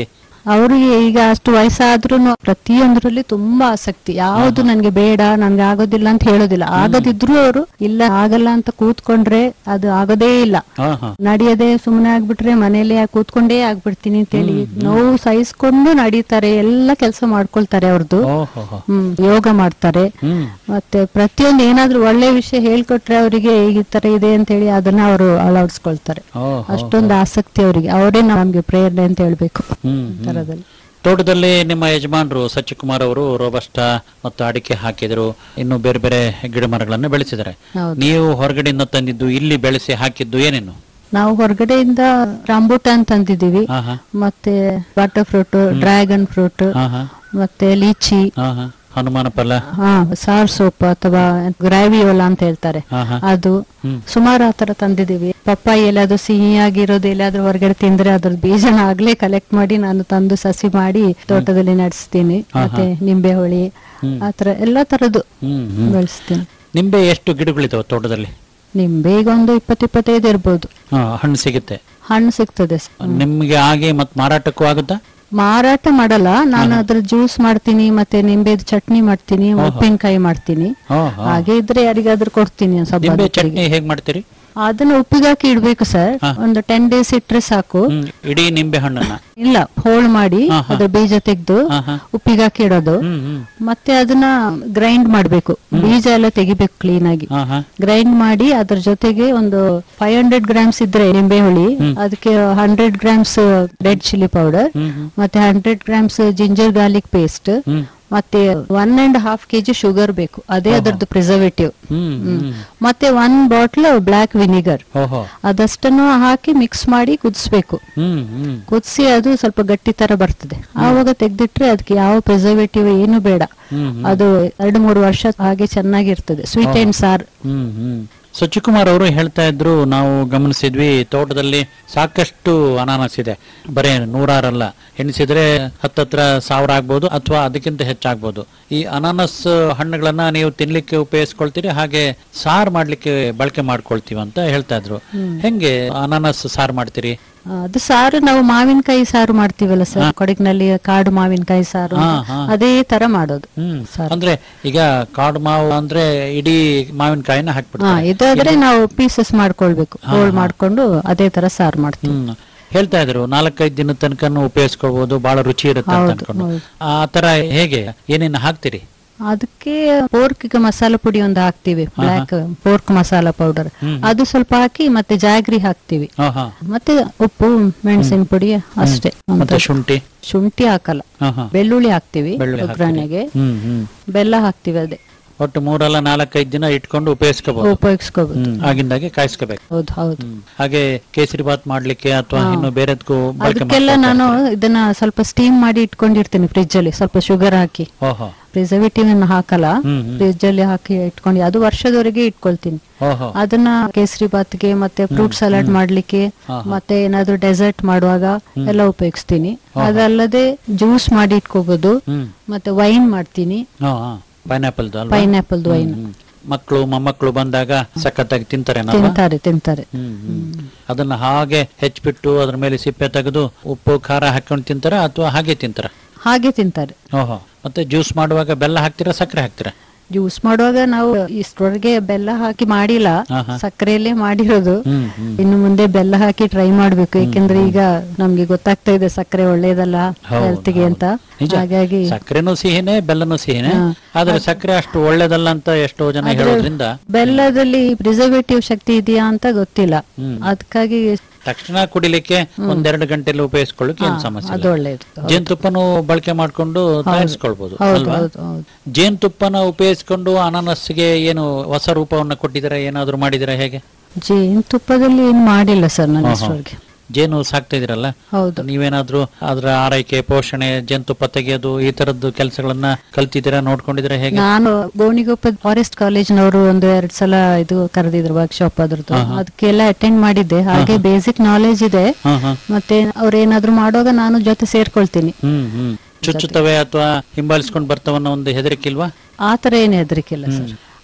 ಅವ್ರಿಗೆ ಈಗ ಅಷ್ಟು ವಯಸ್ಸಾದ್ರೂ ಪ್ರತಿಯೊಂದರಲ್ಲಿ ತುಂಬಾ ಆಸಕ್ತಿ ಯಾವ್ದು ನನ್ಗೆ ಬೇಡ ನನ್ಗೆ ಆಗೋದಿಲ್ಲ ಅಂತ ಹೇಳೋದಿಲ್ಲ ಆಗದಿದ್ರು ಅವರು ಇಲ್ಲ ಆಗಲ್ಲ ಅಂತ ಕೂತ್ಕೊಂಡ್ರೆ ಅದು ಆಗೋದೇ ಇಲ್ಲ ಹಾ ಹಾ ನಡೆಯದೆ ಸುಮ್ಮನೆ ಆಗ್ಬಿಟ್ರೆ ಮನೇಲೆ ಕೂತ್ಕೊಂಡೇ ಆಗ್ಬಿಡ್ತೀನಿ ಅಂತೇಳಿ ನೋವು ಸಹಿಸ್ಕೊಂಡು ನಡೀತಾರೆ ಎಲ್ಲ ಕೆಲಸ ಮಾಡ್ಕೊಳ್ತಾರೆ ಅವ್ರದ್ದು ಓಹೋ ಹೋ. ಹ್ಮ್ ಯೋಗ ಮಾಡ್ತಾರೆ ಹ್ಮ್ ಮತ್ತೆ ಪ್ರತಿಯೊಂದು ಏನಾದ್ರೂ ಒಳ್ಳೆ ವಿಷಯ ಹೇಳ್ಕೊಟ್ರೆ ಅವರಿಗೆ ಈ ತರ ಇದೆ ಅಂತ ಹೇಳಿ ಅದನ್ನ ಅವರು ಅಳವಡಿಸ್ಕೊಳ್ತಾರೆ ಓಹೋ ಅಷ್ಟೊಂದು ಆಸಕ್ತಿ ಅವರಿಗೆ ಅವರೇ ನಮ್ಗೆ ಪ್ರೇರಣೆ ಅಂತ ಹೇಳ್ಬೇಕು ಹ್ಮ್ ಈ ತರದಲ್ಲಿ ತೋಟದಲ್ಲಿ ನಿಮ್ಮ ಯಜಮಾನರು ಸಚ್ಚಿಕುಮಾರ್ ಅವರು ರೋಬಸ್ಟ ಮತ್ತು ಅಡಿಕೆ ಹಾಕಿದ್ರು ಇನ್ನು ಬೇರೆ ಬೇರೆ ಗಿಡ ಮರಗಳನ್ನು ಬೆಳೆಸಿದ್ದಾರೆ ಹೌದು. ನೀವು ಹೊರಗಡೆಯಿಂದ ತಂದಿದ್ದು ಇಲ್ಲಿ ಬೆಳೆಸಿ ಹಾಕಿದ್ದು ಏನೇನು ನಾವು ಹೊರಗಡೆಯಿಂದ ರಾಂಬೂಟಾನ್ ತಂದಿದ್ದೀವಿ ಹಾ ಹಾ ಮತ್ತೆ ವಾಟರ್ ಫ್ರೂಟ್ ಡ್ರ್ಯಾಗನ್ ಫ್ರೂಟ್ ಹಾ ಹಾ ಮತ್ತೆ ಲೀಚಿ ಹಾ ಹಾ ಹನುಮಾನ ಫಲ ಹಾ ಸಾರ್ ಸೋಪ್ ಅಥವಾ ಗ್ರಾವಿಯೋಲಾ ಅಂತ ಹೇಳ್ತಾರೆ ಹಾ ಹಾ ಅದು ಹ್ಮ್. ಸುಮಾರು ಆತರ ತಂದಿದ್ದೀವಿ ಪಪ್ಪಾಯಿ ಎಲ್ಲಾದ್ರೂ ಸಿಹಿಯಾಗಿರೋದು ಎಲ್ಲಾದ್ರೂ ಹೊರಗಡೆ ತಿಂದ್ರೆ ಅದ್ರ ಬೀಜನ ಆಗ್ಲೇ ಕಲೆಕ್ಟ್ ಮಾಡಿ ನಾನು ತಂದು ಸಸಿ ಮಾಡಿ ತೋಟದಲ್ಲಿ ನಡೆಸ್ತೀನಿ ಮತ್ತೆ ನಿಂಬೆ ಹೊಳಿ ಆತರ ಎಲ್ಲಾ ತರದ್ದು ಹ್ಮ್ ಹ್ಮ್ ಬೆಳೆಸ್ತೀನಿ ನಿಂಬೆ ಎಷ್ಟು ಗಿಡಗಳಿದಾವೆ ತೋಟದಲ್ಲಿ ನಿಂಬೆ ಈಗ ಒಂದು ಇಪ್ಪತ್ತು ಇಪ್ಪತ್ತೈದು ಇರ್ಬೋದು ಹಾ ಹಣ್ಣು ಸಿಗುತ್ತೆ ಹಣ್ಣು ಸಿಗ್ತದೆ ನಿಮ್ಗೆ ಹಾಗೆ ಮತ್ ಮಾರಾಟಕ್ಕೂ ಆಗುತ್ತಾ ಮಾರಾಟ ಮಾಡಲ್ಲ ನಾನು ಅದ್ರ ಜ್ಯೂಸ್ ಮಾಡ್ತೀನಿ ಮತ್ತೆ ನಿಂಬೆದು ಚಟ್ನಿ ಮಾಡ್ತೀನಿ ಉಪ್ಪಿನಕಾಯಿ ಮಾಡ್ತೀನಿ ಹಾ ಹಾ ಹಾಗೆ ಇದ್ರೆ ಯಾರಿಗಾದ್ರೂ ಕೊಡ್ತೀನಿ ಸ್ವಲ್ಪ ನಿಂಬೆ ಅದಕ್ಕೆ. ಚಟ್ನಿ ಹೇಗ್ ಮಾಡ್ತೀರಿ ಅದನ್ನ ಉಪ್ಪಿಗಾಕಿ ಇಡ್ಬೇಕು ಸರ್ ಒಂದು ಟೆನ್ ಡೇಸ್ ಇಟ್ರೆ ಸಾಕು ಹ್ಮ್ ಇಡೀ ನಿಂಬೆ ಹಣ್ಣನ್ನ ಇಲ್ಲ ಹೋಳ್ ಮಾಡಿ ಹಾ, ಹಾ. ಅದ್ರ ಬೀಜ ತೆಗೆದು ಹಾ ಹಾ ಉಪ್ಪಿಗಾಕಿ ಇಡೋದು ಹ್ಮ್ ಹ್ಮ್ ಮತ್ತೆ ಅದನ್ನ ಗ್ರೈಂಡ್ ಮಾಡ್ಬೇಕು ಬೀಜ ಎಲ್ಲ ತೆಗಿಬೇಕು ಕ್ಲೀನ್ ಆಗಿ ಹಾ ಹಾ ಗ್ರೈಂಡ್ ಮಾಡಿ ಅದ್ರ ಜೊತೆಗೆ ಒಂದು ಫೈವ್ ಹಂಡ್ರೆಡ್ ಗ್ರಾಮ್ಸ್ ಇದ್ರೆ ನಿಂಬೆ ಹುಳಿ ಅದಕ್ಕೆ hundred grams red chilli powder hmm hmm ಮತ್ತೆ hundred grams ginger garlic paste hmm ಮತ್ತೆ one and half KG sugar ಬೇಕು ಅದೇ ಅದರದ್ದು ಪ್ರಿಸರ್ವೇಟಿವ್ ಹ್ಮ್ ಹ್ಮ್ ಮತ್ತೆ ಒನ್ ಬಾಟ್ಲ್ ಬ್ಲಾಕ್ ವಿನಿಗರ್ ಓಹೋ ಅದಷ್ಟನ್ನು ಹಾಕಿ ಮಿಕ್ಸ್ ಮಾಡಿ ಕುದಿಸ್ಬೇಕು ಹ್ಮ್ ಹ್ಮ್ ಕುದಿಸಿ ಅದು ಸ್ವಲ್ಪ ಗಟ್ಟಿ ತರ ಬರ್ತದೆ ಆವಾಗ ತೆಗ್ದಿಟ್ರೆ ಅದಕ್ಕೆ ಯಾವ ಪ್ರಿಸರ್ವೇಟಿವ್ ಏನು ಬೇಡ ಹ್ಮ್ ಅದು ಎರಡು ಮೂರು ವರ್ಷ ಹಾಗೆ ಚೆನ್ನಾಗಿರ್ತದೆ sweet and sir hmm hmm Sachikumar ಅವರು ಹೇಳ್ತಾ ಇದ್ರು ನಾವು ಗಮನಿಸಿದ್ವಿ ತೋಟದಲ್ಲಿ ಸಾಕಷ್ಟು ಅನಾನಸ್ ಇದೆ ಬರೇ ನೂರಾರಲ್ಲ ಎಣಿಸಿದ್ರೆ ಹತ್ತತ್ರ ಸಾವಿರ ಆಗ್ಬೋದು ಅಥವಾ ಅದಕ್ಕಿಂತ ಹೆಚ್ಚಾಗ್ಬೋದು ಈ ಅನಾನಸ್ ಹಣ್ಣುಗಳನ್ನ ನೀವು ತಿನ್ಲಿಕ್ಕೆ ಉಪಯೋಗಿಸ್ಕೊಳ್ತೀರಿ ಹಾಗೆ ಸಾರ್ ಮಾಡ್ಲಿಕ್ಕೆ ಬಳಕೆ ಮಾಡ್ಕೊಳ್ತೀವಿ ಅಂತ ಹೇಳ್ತಾ ಇದ್ರು ಹೆಂಗೆ ಅನಾನಸ್ ಸಾರ್ ಮಾಡ್ತೀರಿ ಅದು ಸಾರು ನಾವು ಮಾವಿನಕಾಯಿ ಸಾರು ಮಾಡ್ತೀವಲ್ಲ ಸರ್ ಕೊಡಗಿನಲ್ಲಿ ಕಾಡು ಮಾವಿನಕಾಯಿ ಸಾರು ಹಾ, ಅಂತ. ಹಾ. ಅದೇ ತರ ಮಾಡೋದು ಹ್ಮ್ ಸಾರು. ಅಂದ್ರೆ ಈಗ ಕಾಡು ಮಾವು ಅಂದ್ರೆ ಇಡೀ ಮಾವಿನಕಾಯಿನ ಹಾ ಹಾಕ್ಬಿಡ್ತಾರೆ ಇದಾದ್ರೆ ನಾವು ಪೀಸಸ್ ಮಾಡ್ಕೊಳ್ಬೇಕು ಹೋಳ್ ಮಾಡ್ಕೊಂಡು ಅದೇ ತರ ಸಾರು ಮಾಡ್ತೀವಿ ಹ್ಮ್ ಹೇಳ್ತಾ ಇದ್ರು ನಾಲ್ಕೈದು ದಿನದ ತನಕ ಉಪಯೋಗಿಸ್ಕೋಬಹುದು ಬಹಳ ರುಚಿ ಇರುತ್ತೆ ಅಂತ ಹೌದು, ಅನ್ಕೊಂಡು ಹೌದು. ಆ ತರ ಹೇಗೆ ಏನೇನು ಹಾಕ್ತೀರಿ ಅದಕ್ಕೆ ಪೋರ್ಕ್ ಮಸಾಲ ಪುಡಿ ಒಂದು ಹಾಕ್ತಿವಿ ಬ್ಲಾಕ್ ಪೋರ್ಕ್ ಮಸಾಲ ಪೌಡರ್ ಅದು ಸ್ವಲ್ಪ ಹಾಕಿ ಮತ್ತೆ ಜಾಗ್ರಿ ಹಾಕ್ತಿವಿ ಹಾ ಹಾ ಮತ್ತೆ ಉಪ್ಪು ಮೆಣಸಿನ ಪುಡಿ ಅಷ್ಟೇ ಮತ್ತೆ ಶುಂಠಿ ಶುಂಠಿ ಹಾಕಲ್ಲ ಹಾ ಹಾ ಬೆಳ್ಳುಳ್ಳಿ ಹಾಕ್ತಿವಿ ಬೆಳ್ಳುಳ್ಳಿ ಹಾಕ್ತೀರಿ. ಒಗ್ಗರಣೆಗೆ ಹ್ಮ್ ಹ್ಮ್ ಬೆಲ್ಲ ಹಾಕ್ತಿವಿ ಅದೇ ಒಟ್ಟು ಮೂರಲ್ಲ ನಾಲ್ಕೈದು ದಿನ ಇಟ್ಕೊಂಡು ಉಪಯೋಗಿಸ್ಕೋಬಹುದು ಉಪಯೋಗಿಸ್ಕೋಬಹುದು ಹ್ಮ್ ಆಗಿಂದಾಗೆ ಕಾಯಿಸ್ಕೋಬೇಕು ಹೌದು ಹೌದು ಹ್ಮ್. ಹಾಗೆ ಕೇಸರಿ ಬಾತ್ ಮಾಡ್ಲಿಕ್ಕೆ ಅಥವಾ ಇನ್ನು ಬೇರೆದ್ಗೂ ಬಳಕೆ ಅದಕ್ಕೆಲ್ಲ ಮಾಡ್ಕೊಳ್ತಾ ನಾನು ಇರ್ತೀರಿ? ಇದನ್ನ ಸ್ವಲ್ಪ ಸ್ಟೀಮ್ ಮಾಡಿ ಇಟ್ಕೊಂಡಿರ್ತೀನಿ ಫ್ರಿಜ್ ಅಲ್ಲಿ ಸ್ವಲ್ಪ ಶುಗರ್ ಹಾಕಿ ಓಹೋ ಪ್ರಿಸರ್ವೇಟಿವ್ ಅನ್ನು ಹಾಕಲ್ಲ ಹ್ಮ್, ಹ್ಮ್. ಫ್ರಿಜ್ ಅಲ್ಲಿ ಹಾಕಿ ಇಟ್ಕೊಂಡು ಅದು ವರ್ಷದವರೆಗೆ ಇಟ್ಕೊಳ್ತೀನಿ ಓಹೋ ಅದನ್ನ ಕೇಸರಿ ಬಾತ್ಗೆ ಮತ್ತೆ ಫ್ರೂಟ್ ಸಲಾಡ್ ಮಾಡ್ಲಿಕ್ಕೆ ಮತ್ತೆ ಏನಾದ್ರು ಡೆಸರ್ಟ್ ಮಾಡುವಾಗ ಎಲ್ಲ ಉಪಯೋಗಿಸ್ತೀನಿ ಅದಲ್ಲದೆ ಜ್ಯೂಸ್ ಮಾಡಿ ಇಟ್ಕೋಬಹುದು ಹ್ಮ್ ಮತ್ತೆ ವೈನ್ ಮಾಡ್ತೀನಿ ಹಾ ಪೈನಾಪಲ್ ಅಲ್ವಾ ಪೈನಾಪಲ್ ವೈನ್ ಹ್ಮ್. ಮಕ್ಕಳು ಮೊಮ್ಮಕ್ಕಳು ಬಂದಾಗ ಸಖತ್ತಾಗಿ ತಿಂತಾರೆ ತಿಂತಾರೆ ತಿಂತಾರೆ ಹ್ಮ್ ಹ್ಮ್. ಅದನ್ನ ಹಾಗೆ ಹೆಚ್ಚಿಬಿಟ್ಟು ಅದ್ರ ಮೇಲೆ ಸಿಪ್ಪೆ ತೆಗೆದು ಉಪ್ಪು ಖಾರ ಹಾಕೊಂಡು ತಿಂತಾರ ಅಥವಾ ಹಾಗೆ ತಿಂತಾರ ಹಾಗೆ ತಿಂತಾರೆ ಓಹೋ ಮತ್ತೆ ಜ್ಯೂಸ್ ಮಾಡುವಾಗ ಬೆಲ್ಲ ಹಾಕ್ತೀರಾ ಸಕ್ಕರೆ ಹಾಕ್ತೀರಾ ಜ್ಯೂಸ್ ಮಾಡುವಾಗ ನಾವು ಇಷ್ಟರವರೆಗೆ ಬೆಲ್ಲ ಹಾಕಿ ಮಾಡಿಲ್ಲ ಹಾ, ಹಾ. ಸಕ್ಕರೆಯಲ್ಲೇ ಮಾಡಿರೋದು ಹ್ಮ್ ಹ್ಮ್ ಇನ್ನು ಮುಂದೆ ಬೆಲ್ಲ ಹಾಕಿ ಟ್ರೈ ಮಾಡ್ಬೇಕು ಯಾಕೆಂದ್ರೆ ಈಗ ನಮ್ಗೆ ಗೊತ್ತಾಗ್ತಾ ಇದೆ ಸಕ್ಕರೆ ಒಳ್ಳೇದಲ್ಲ ಹೌದು, ಹೆಲ್ತ್ಗೆ ಅಂತ ನಿಜ ಹಾಗಾಗಿ ಸಕ್ಕರೆನೂ ಸಿಹಿನೇ ಬೆಲ್ಲನೂ ಸಿಹಿನೇ ಆದ್ರೆ ಸಕ್ಕರೆ ಅಷ್ಟು ಒಳ್ಳೇದಲ್ಲ ಅಂತ ಎಷ್ಟೋ ಜನ ಹೇಳೋದ್ರಿಂದ ಬೆಲ್ಲದಲ್ಲಿ ಪ್ರಿಸರ್ವೇಟಿವ್ ಶಕ್ತಿ ಇದೆಯಾ ಅಂತ ಗೊತ್ತಿಲ್ಲ ಅದಕ್ಕಾಗಿ ತಕ್ಷಣ ಕುಡಿಲಿಕ್ಕೆ ಒಂದೆರಡು ಗಂಟೆಲಿ ಉಪಯೋಗಿಸ್ಕೊಳ್ಳಿಕ್ಕೆ ಏನು ಸಮಸ್ಯೆ ಅದು ಇಲ್ಲ ಒಳ್ಳೇದು ಜೇನುತುಪ್ಪನೂ ಬಳಕೆ ಮಾಡ್ಕೊಂಡು ತಯಾರಿಸ್ಕೊಳ್ಬಹುದು ಹೌದು ಅಲ್ವಾ ಹೌದು ಹೌದು ಜೇನುತುಪ್ಪನ ಉಪಯೋಗಿಸ್ಕೊಂಡು ಅನಾನಸ್ಗೆ ಏನು ಹೊಸ ರೂಪವನ್ನ ಕೊಟ್ಟಿದ್ದೀರಾ ಏನಾದ್ರು ಮಾಡಿದಿರಾ ಹೇಗೆ ಜೇನುತುಪ್ಪದಲ್ಲಿ ಏನ್ ಮಾಡಿಲ್ಲ ಸರ್ ನಾನು ಇಷ್ಟವರೆಗೆ ಜೇನು ಸಾಕ್ತಾ ಇದೀರಲ್ಲ ಹೌದು ನೀವೇನಾದ್ರೂ ಅದ್ರ ಆರೈಕೆ ಪೋಷಣೆ ಜೇನುತುಪ್ಪ ತೆಗೆಯೋದು ಈ ತರದ್ದು ಕೆಲಸಗಳನ್ನ ಕಲ್ತಿದ್ದೀರಾ ನೋಡ್ಕೊಂಡಿದ್ದೀರಾ ಹೇಗೆ ನಾನು ಗೋಣಿಗೊಪ್ಪ ಫಾರೆಸ್ಟ್ ಕಾಲೇಜ್ನವರು ಒಂದು ಎರಡ್ ಸಲ ಇದು ಕರೆದಿದ್ರು ವರ್ಕ್ಶಾಪ್ ಅದ್ರದ್ದು ಅದಕ್ಕೆಲ್ಲ ಅಟೆಂಡ್ ಮಾಡಿದ್ದೆ ಹಾಗೆ ಬೇಸಿಕ್ ನಾಲೆಜ್ ಇದೆ ಹಾ ಹಾ ಮತ್ತೆ ಅವ್ರು ಏನಾದ್ರು ಮಾಡುವಾಗ ನಾನು ಜೊತೆ ಸೇರ್ಕೊಳ್ತೀನಿ ಹ್ಮ್ ಹ್ಮ್ ಚುಚ್ಚುತ್ತವೆ ಅಥವಾ ಹಿಂಬಾಲಿಸ್ಕೊಂಡು ಬರ್ತಾವನ್ನೋ ಒಂದು ಹೆದರಿಕೆ ಇಲ್ವಾ ಆ ತರ ಏನು ಹೆದರಿಕಿಲ್ಲ ಸರ್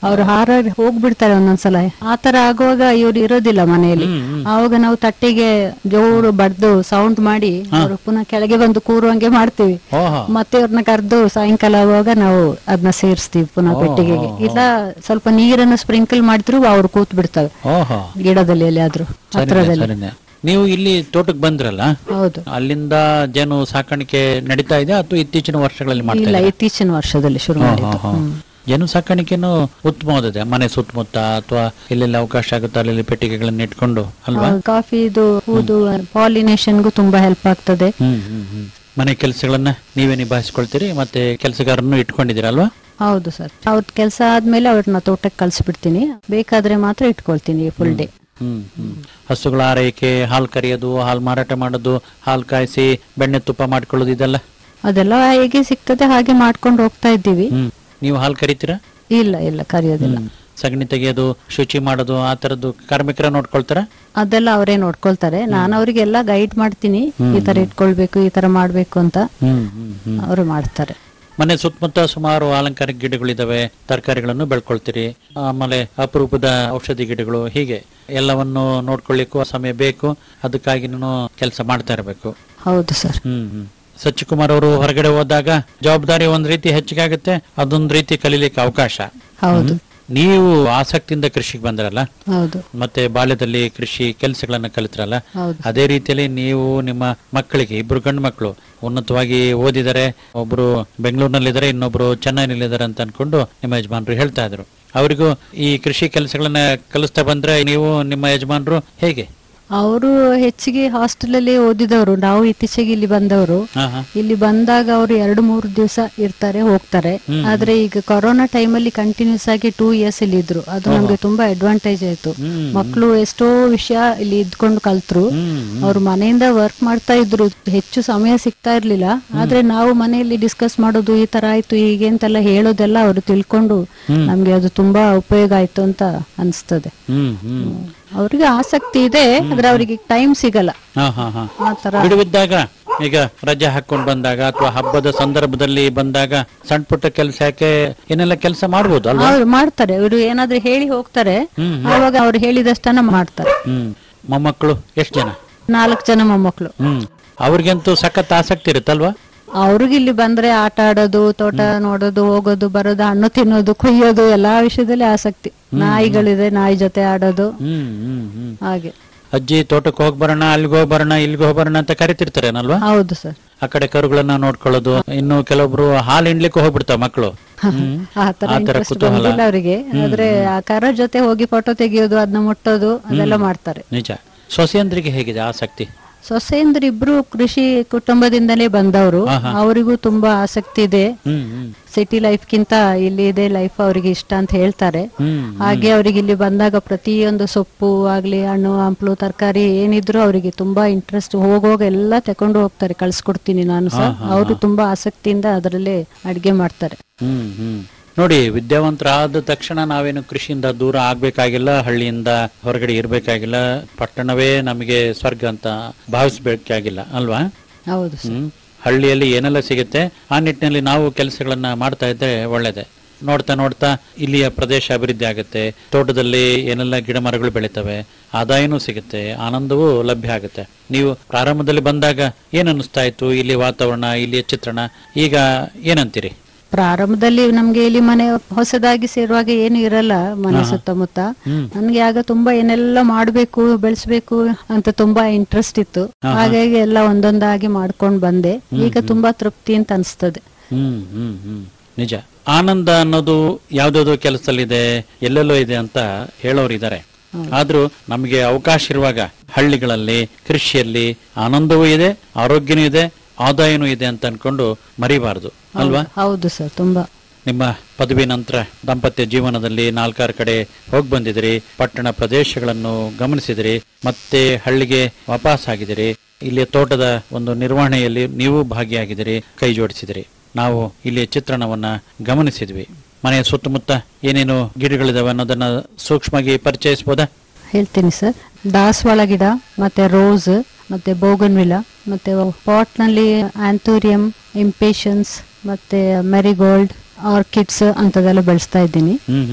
ಅವ್ರು ಹಾರಾಡಿ ಹೋಗ್ಬಿಡ್ತಾರೆ ಒಂದೊಂದ್ಸಲ ಆತರ ಆಗುವಾಗ ಇವ್ರು ಇರೋದಿಲ್ಲ ಮನೆಯಲ್ಲಿ ಆವಾಗ ನಾವು ತಟ್ಟೆಗೆ ಜೋರು ಬಡ್ದು ಸೌಂಡ್ ಮಾಡಿ ಅವ್ರು ಪುನಃ ಕೆಳಗೆ ಬಂದು ಕೂರುವಂಗೆ ಮಾಡ್ತೀವಿ ಓಹೋ ಮತ್ತೆ ಅವ್ರನ್ನ ಕರೆದು ಸಾಯಂಕಾಲ ಆಗುವಾಗ ನಾವು ಅದನ್ನ ಸೇರಿಸ್ತೀವಿ ಪುನಃ ಪೆಟ್ಟಿಗೆಗೆ ಇಲ್ಲ ಸ್ವಲ್ಪ ನೀರನ್ನು ಸ್ಪ್ರಿಂಕಲ್ ಮಾಡಿದ್ರು ಅವ್ರು ಕೂತ್ ಬಿಡ್ತವೆ ಓಹೋ ಗಿಡದಲ್ಲಿ ಎಲ್ಲಿಯಾದ್ರೂ ಸರಿನೆ, ಹತ್ರದಲ್ಲಿ ಸರಿನೆ. ನೀವು ಇಲ್ಲಿ ತೋಟಕ್ಕೆ ಬಂದ್ರಲ್ಲ ಹೌದು ಅಲ್ಲಿಂದ ಜೇನು ಸಾಕಾಣಿಕೆ ನಡೀತಾ ಇದೆ ಅಥವಾ ಇತ್ತೀಚಿನ ವರ್ಷಗಳಲ್ಲಿ ಮಾಡ್ತಾ ಇಲ್ಲ ಇದ್ದೀರಾ? ಇತ್ತೀಚಿನ ವರ್ಷದಲ್ಲಿ ಶುರು ಹಾ, ಮಾಡಿದ್ದು ಹಾ, ಹಾ. ಜೇನು ಸಾಕಾಣಿಕೆನು ಉತ್ತಮವಾದದೆ ಮನೆ ಸುತ್ತಮುತ್ತ ಅಥವಾ ಎಲ್ಲೆಲ್ಲಿ ಅವಕಾಶ ಆಗುತ್ತೆ ಅಲ್ಲಿ ಪೆಟ್ಟಿಗೆಗಳನ್ನ ಇಟ್ಕೊಂಡು ಅಲ್ವಾ ಕಾಫಿದು ಹೂದು ಪಾಲಿನೇಷನ್ಗೂ ತುಂಬಾ ಹೆಲ್ಪ್ ಆಗ್ತದೆ ಹ್ಮ್ ಹ್ಮ್ ಹ್ಮ್ ಮನೆ ಕೆಲಸಗಳನ್ನ ನೀವೇ ನಿಭಾಯಿಸ್ಕೊಳ್ತೀರಿ ಮತ್ತೆ ಕೆಲಸಗಾರನ್ನು ಇಟ್ಕೊಂಡಿದ್ದೀರಾ ಅಲ್ವಾ ಹೌದು ಸರ್ ಅವ್ರ ಕೆಲಸ ಆದ್ಮೇಲೆ ಅವ್ರನ್ನ ತೋಟಕ್ಕೆ ಕಳ್ಸಿಬಿಡ್ತೀನಿ ಬೇಕಾದ್ರೆ ಮಾತ್ರ ಇಟ್ಕೊಳ್ತೀನಿ ಫುಲ್ ಡೇ ಹ್ಮ್ ಹ್ಮ್ ಹಸುಗಳ ಆರೈಕೆ ಹಾಲು ಕರೆಯೋದು ಹಾಲು ಮಾರಾಟ ಮಾಡೋದು ಹಾಲು ಕಾಯಿಸಿ ಬೆಣ್ಣೆ ತುಪ್ಪ ಮಾಡ್ಕೊಳ್ಳೋದು ಇದೆಲ್ಲ ಅದೆಲ್ಲ ಹೇಗೆ ಸಿಗ್ತದೆ ಹಾಗೆ ಮಾಡ್ಕೊಂಡು ಹೋಗ್ತಾ ಇದ್ದೀವಿ ಹ್ಮ್ ನೀವು ಹಾಲು ಕರಿತೀರಾ ಇಲ್ಲ ಇಲ್ಲ ಕರಿಯೋದಿಲ್ಲ ಹ್ಮ್. ಸಗಣಿ ತೆಗೆಯೋದು ಶುಚಿ ಮಾಡೋದು ಆ ತರದ್ದು ಕಾರ್ಮಿಕರ ನೋಡ್ಕೊಳ್ತಾರ ಅದೆಲ್ಲ ಅವರೇ ನೋಡ್ಕೊಳ್ತಾರೆ ನಾನು ಅವರಿಗೆಲ್ಲ ಗೈಡ್ ಮಾಡ್ತೀನಿ ಈ ತರ ಇಟ್ಕೊಳ್ಬೇಕು ಈ ತರ ಮಾಡ್ಬೇಕು ಅಂತ ಹ್ಮ್ ಹ್ಮ್ ಹ್ಮ್ ಅವರು ಮಾಡ್ತಾರೆ ಮನೆ ಸುತ್ತಮುತ್ತ ಸುಮಾರು ಅಲಂಕಾರಿಕ ಗಿಡಗಳಿದಾವೆ ತರಕಾರಿಗಳನ್ನು ಬೆಳ್ಕೊಳ್ತೀರಿ ಆಮೇಲೆ ಅಪರೂಪದ ಔಷಧಿ ಗಿಡಗಳು ಹೀಗೆ ಎಲ್ಲವನ್ನು ನೋಡ್ಕೊಳ್ಳಿಕ್ಕೂ ಸಮಯ ಬೇಕು ಅದಕ್ಕಾಗಿ ನಾನು ಕೆಲಸ ಮಾಡ್ತಾ ಇರಬೇಕು ಹೌದು ಸರ್ ಹ್ಮ್ ಹ್ಮ್ ಸಚ್ಚಿಕುಮಾರ್ ಅವರು ಹೊರಗಡೆ ಹೋದಾಗ ಜವಾಬ್ದಾರಿ ಒಂದ್ ರೀತಿ ಹೆಚ್ಚಿಗೆ ಆಗುತ್ತೆ ಅದೊಂದ್ ರೀತಿ ಕಲೀಲಿಕ್ಕೆ ಅವಕಾಶ ಹೌದು ನೀವು ಆಸಕ್ತಿಯಿಂದ ಕೃಷಿಗೆ ಬಂದ್ರಲ್ಲ ಹೌದು ಮತ್ತೆ ಬಾಲ್ಯದಲ್ಲಿ ಕೃಷಿ ಕೆಲಸಗಳನ್ನ ಕಲಿತ್ರಲ್ಲ ಹೌದು. ಅದೇ ರೀತಿಯಲ್ಲಿ ನೀವು ನಿಮ್ಮ ಮಕ್ಕಳಿಗೆ ಇಬ್ರು ಗಂಡು ಮಕ್ಕಳು ಉನ್ನತವಾಗಿ ಓದಿದರೆ ಒಬ್ರು ಬೆಂಗಳೂರಿನಲ್ಲಿದ್ದಾರೆ ಇನ್ನೊಬ್ರು ಚೆನ್ನೈನಲ್ಲಿದ್ದಾರೆ ಅಂತ ಅನ್ಕೊಂಡು ನಿಮ್ಮ ಯಜಮಾನರು ಹೇಳ್ತಾ ಇದ್ರು ಅವರಿಗೂ ಈ ಕೃಷಿ ಕೆಲಸಗಳನ್ನ ಕಲಿಸ್ತಾ ಬಂದ್ರೆ ನೀವು ನಿಮ್ಮ ಯಜಮಾನರು ಹೇಗೆ ಅವರು ಹೆಚ್ಚಿಗೆ ಹಾಸ್ಟೆಲ್ ಅಲ್ಲಿ ಓದಿದವರು ನಾವು ಇತ್ತೀಚೆಗೆ ಇಲ್ಲಿ ಬಂದವರು ಹಾ ಹಾ ಇಲ್ಲಿ ಬಂದಾಗ ಅವರು ಎರಡು ಮೂರು ದಿವಸ ಇರ್ತಾರೆ ಹೋಗ್ತಾರೆ ಆದ್ರೆ ಈಗ ಕೊರೋನಾ ಟೈಮಲ್ಲಿ ಕಂಟಿನ್ಯೂಸ್ ಆಗಿ ಟೂ ಇಯರ್ಸ್ ಇಲ್ಲಿ ಇದ್ರು ಅದು ನಮ್ಗೆ ತುಂಬಾ ಅಡ್ವಾಂಟೇಜ್ ಆಯ್ತು ಮಕ್ಕಳು ಎಷ್ಟೋ ವಿಷಯ ಇಲ್ಲಿ ಇದ್ಕೊಂಡು ಕಲ್ತ್ರು ಅವ್ರು ಮನೆಯಿಂದ ವರ್ಕ್ ಮಾಡ್ತಾ ಇದ್ರು ಹೆಚ್ಚು ಸಮಯ ಸಿಗ್ತಾ ಇರ್ಲಿಲ್ಲ ಆದ್ರೆ ನಾವು ಮನೆಯಲ್ಲಿ ಡಿಸ್ಕಸ್ ಮಾಡೋದು ಈ ತರ ಆಯ್ತು ಹೀಗೆ ಅಂತೆಲ್ಲ ಹೇಳೋದೆಲ್ಲ ಅವರು ತಿಳ್ಕೊಂಡು ನಮ್ಗೆ ಅದು ತುಂಬಾ ಉಪಯೋಗ ಆಯ್ತು ಅಂತ ಅನ್ಸ್ತದೆ ಹ್ಮ್ ಹ್ಮ್ ಅವ್ರಿಗೆ ಆಸಕ್ತಿ ಇದೆ ಆದ್ರೆ ಅವರಿಗೆ ಟೈಮ್ ಸಿಗಲ್ಲ ಹಾ ಹಾ ಹಾ ಆ ತರ ಬಿಡುವಿದ್ದಾಗ ಈಗ ರಜೆ ಹಾಕೊಂಡ್ ಬಂದಾಗ ಅಥವಾ ಹಬ್ಬದ ಸಂದರ್ಭದಲ್ಲಿ ಬಂದಾಗ ಸಣ್ಣ ಪುಟ್ಟ ಕೆಲಸ ಯಾಕೆ ಏನೆಲ್ಲ ಕೆಲಸ ಮಾಡ್ಬೋದು ಅಲ್ವಾ ಅವ್ರು ಮಾಡ್ತಾರೆ ಇವರು ಏನಾದ್ರೂ ಹೇಳಿ ಹೋಗ್ತಾರೆ ಆವಾಗ ಅವ್ರು ಹೇಳಿದಷ್ಟನ್ನ ಮಾಡ್ತಾರೆ ಹ್ಮ್ ಮೊಮ್ಮಕ್ಕಳು ಎಷ್ಟು ಜನ ನಾಲ್ಕು ಜನ ಮೊಮ್ಮಕ್ಕಳು ಹ್ಮ್ ಅವ್ರಿಗಂತೂ ಸಖತ್ ಆಸಕ್ತಿ ಇರುತ್ತಲ್ವಾ ಅವ್ರಿಗೆ ಇಲ್ಲಿ ಬಂದ್ರೆ ಆಟ ಆಡೋದು ತೋಟ ನೋಡೋದು ಹೋಗೋದು ಬರೋದು ಹಣ್ಣು ತಿನ್ನೋದು ಕುಯ್ಯೋದು ಎಲ್ಲಾ ವಿಷಯದಲ್ಲಿ ಆಸಕ್ತಿ ನಾಯಿಗಳಿದೆ ನಾಯಿ ಜೊತೆ ಆಡೋದು ಹ್ಮ್ ಹ್ಮ್ ಹ್ಮ್ ಹಾಗೆ ಅಜ್ಜಿ ತೋಟಕ್ಕೆ ಹೋಗ್ ಬರೋಣ ಅಲ್ಲಿಗೆ ಹೋಗ್ ಬರೋಣ ಇಲ್ಲಿಗೆ ಹೋಗ್ ಬರೋಣ ಅಂತ ಕರಿತಿರ್ತಾರೇನಲ್ವಾ ಹೌದು ಸರ್ ಆ ಕಡೆ ಕರುಗಳನ್ನ ನೋಡ್ಕೊಳ್ಳೋದು ಇನ್ನು ಕೆಲವೊಬ್ರು ಹಾಲು ಹಿಂಡ್ಲಿಕ್ಕೆ ಹೋಗ್ಬಿಡ್ತಾವ ಮಕ್ಕಳು ಆ ತರ ಇಂಟ್ರೆಸ್ಟ್ ಬಂದಿಲ್ಲ ಅವರಿಗೆ ಆದ್ರೆ ಆ ಕರ ಜೊತೆ ಹೋಗಿ ಫೋಟೋ ತೆಗಿಯೋದು ಅದನ್ನ ಮುಟ್ಟೋದು ಅದೆಲ್ಲ ಮಾಡ್ತಾರೆ ನಿಜ ಸೊಸೆಯಂದ್ರಿಗೆ ಹೇಗಿದೆ ಆಸಕ್ತಿ ಸೊಸೆಯಂದ್ರ ಇಬ್ರು ಕೃಷಿ ಕುಟುಂಬದಿಂದಲೇ ಬಂದವರು ಅವರಿಗೂ ತುಂಬಾ ಆಸಕ್ತಿ ಇದೆ ಹ್ಮ್ ಹ್ಮ್ ಸಿಟಿ ಲೈಫ್ಗಿಂತ ಇಲ್ಲಿ ಇದೆ ಲೈಫ್ ಅವರಿಗೆ ಇಷ್ಟ ಅಂತ ಹೇಳ್ತಾರೆ ಹ್ಮ್ ಹಾಗೆ ಅವರಿಗೆ ಇಲ್ಲಿ ಬಂದಾಗ ಪ್ರತಿಯೊಂದು ಸೊಪ್ಪು ಆಗ್ಲಿ ಹಣ್ಣು ಹಂಪ್ಲು ತರಕಾರಿ ಏನಿದ್ರು ಅವರಿಗೆ ತುಂಬಾ ಇಂಟ್ರೆಸ್ಟ್ ಹೋಗೋಗ ಎಲ್ಲ ತಕೊಂಡು ಹೋಗ್ತಾರೆ ಕಳ್ಸ್ಕೊಡ್ತೀನಿ ನಾನು ಸಹ ಅವರು ತುಂಬಾ ಆಸಕ್ತಿಯಿಂದ ಅದರಲ್ಲೇ ಅಡ್ಗೆ ಮಾಡ್ತಾರೆ ಹ್ಮ್ ಹ್ಮ್ ನೋಡಿ ವಿದ್ಯಾವಂತರಾದ ತಕ್ಷಣ ನಾವೇನು ಕೃಷಿಯಿಂದ ದೂರ ಆಗ್ಬೇಕಾಗಿಲ್ಲ ಹಳ್ಳಿಯಿಂದ ಹೊರಗಡೆ ಇರ್ಬೇಕಾಗಿಲ್ಲ ಪಟ್ಟಣವೇ ನಮಗೆ ಸ್ವರ್ಗ ಅಂತ ಭಾವಿಸ್ಬೇಕಾಗಿಲ್ಲ ಅಲ್ವಾ ಹೌದು ಸರ್ ಹ್ಮ್ ಹಳ್ಳಿಯಲ್ಲಿ ಏನೆಲ್ಲ ಸಿಗುತ್ತೆ ಆ ನಿಟ್ಟಿನಲ್ಲಿ ನಾವು ಕೆಲಸಗಳನ್ನ ಮಾಡ್ತಾ ಇದ್ರೆ ಒಳ್ಳೇದೆ ನೋಡ್ತಾ ನೋಡ್ತಾ ಇಲ್ಲಿಯ ಪ್ರದೇಶ ಅಭಿವೃದ್ಧಿ ಆಗುತ್ತೆ ತೋಟದಲ್ಲಿ ಏನೆಲ್ಲ ಗಿಡ ಮರಗಳು ಬೆಳಿತವೆ ಆದಾಯನೂ ಸಿಗುತ್ತೆ ಆನಂದವೂ ಲಭ್ಯ ಆಗುತ್ತೆ ನೀವು ಪ್ರಾರಂಭದಲ್ಲಿ ಬಂದಾಗ ಏನ್ ಅನ್ನಿಸ್ತಾ ಇತ್ತು ಇಲ್ಲಿ ವಾತಾವರಣ ಇಲ್ಲಿಯ ಚಿತ್ರಣ ಈಗ ಏನಂತೀರಿ ಪ್ರಾರಂಭದಲ್ಲಿ ನಮ್ಗೆ ಇಲ್ಲಿ ಮನೆ ಹೊಸದಾಗಿ ಸೇರುವಾಗ ಏನು ಇರಲ್ಲ ಮನೆ ಸುತ್ತಮುತ್ತ ನನ್ಗೆ ಆಗ ತುಂಬಾ ಏನೆಲ್ಲ ಮಾಡ್ಬೇಕು ಬೆಳೆಸ್ಬೇಕು ಅಂತ ತುಂಬಾ ಇಂಟ್ರೆಸ್ಟ್ ಇತ್ತು ಹಾಗಾಗಿ ಎಲ್ಲ ಒಂದೊಂದಾಗಿ ಮಾಡ್ಕೊಂಡ್ ಬಂದೆ ಈಗ ತುಂಬಾ ತೃಪ್ತಿ ಅಂತ ಅನ್ಸ್ತದೆ ಹ್ಮ್ ಹ್ಮ್ ಹ್ಮ್ ನಿಜ ಆನಂದ ಅನ್ನೋದು ಯಾವ್ದಾವ್ದೋ ಕೆಲಸದಲ್ಲಿದೆ ಎಲ್ಲೆಲ್ಲೋ ಇದೆ ಅಂತ ಹೇಳೋರು ಇದ್ದಾರೆ ಆದ್ರೂ ನಮಗೆ ಅವಕಾಶ ಇರುವಾಗ ಹಳ್ಳಿಗಳಲ್ಲಿ ಕೃಷಿಯಲ್ಲಿ ಆನಂದವೂ ಇದೆ ಆರೋಗ್ಯನೂ ಇದೆ ಆದಾಯನೂ ಇದೆ ಅಂತ ಅನ್ಕೊಂಡು ಮರಿಬಾರದು ಅಲ್ವಾ ಹೌದು ಸರ್ ತುಂಬಾ ನಿಮ್ಮ ಪದವಿ ನಂತರ ದಾಂಪತ್ಯ ಜೀವನದಲ್ಲಿ ನಾಲ್ಕಾರು ಕಡೆ ಹೋಗಿ ಬಂದಿದಿರಿ ಪಟ್ಟಣ ಪ್ರದೇಶಗಳನ್ನು ಗಮನಿಸಿದಿರಿ ಮತ್ತೆ ಹಳ್ಳಿಗೆ ವಾಪಸ್ ಆಗಿದಿರಿ ಇಲ್ಲಿಯ ತೋಟದ ಒಂದು ನಿರ್ವಹಣೆಯಲ್ಲಿ ನೀವು ಭಾಗಿಯಾಗಿದ್ದೀರಿ ಕೈ ಜೋಡಿಸಿದಿರಿ ನಾವು ಇಲ್ಲಿಯ ಚಿತ್ರಣವನ್ನ ಗಮನಿಸಿದ್ವಿ ಮನೆಯ ಸುತ್ತಮುತ್ತ ಏನೇನು ಗಿಡಗಳಿದಾವೆ ಅನ್ನೋದನ್ನ ಸೂಕ್ಷ್ಮವಾಗಿ ಪರಿಚಯಿಸಬಹುದಾ ಹೇಳ್ತೀನಿ ಸರ್ ದಾಸವಾಳ ಗಿಡ ಮತ್ತೆ ರೋಸ್ ಮತ್ತೆ ಬೋಗನ್ವಿಲ ಮತ್ತೆ ಪಾಟ್ ನಲ್ಲಿ ಆಂಥೋರಿಯಂ ಇಂಪೇಷನ್ಸ್ ಮತ್ತೆ ಮೆರಿಗೋಲ್ಡ್ ಆರ್ಕಿಡ್ಸ್ ಅಂತದೆಲ್ಲ ಬೆಳೆಸ್ತಾ ಇದ್ದೀನಿ ಹ್ಮ್ ಹ್ಮ್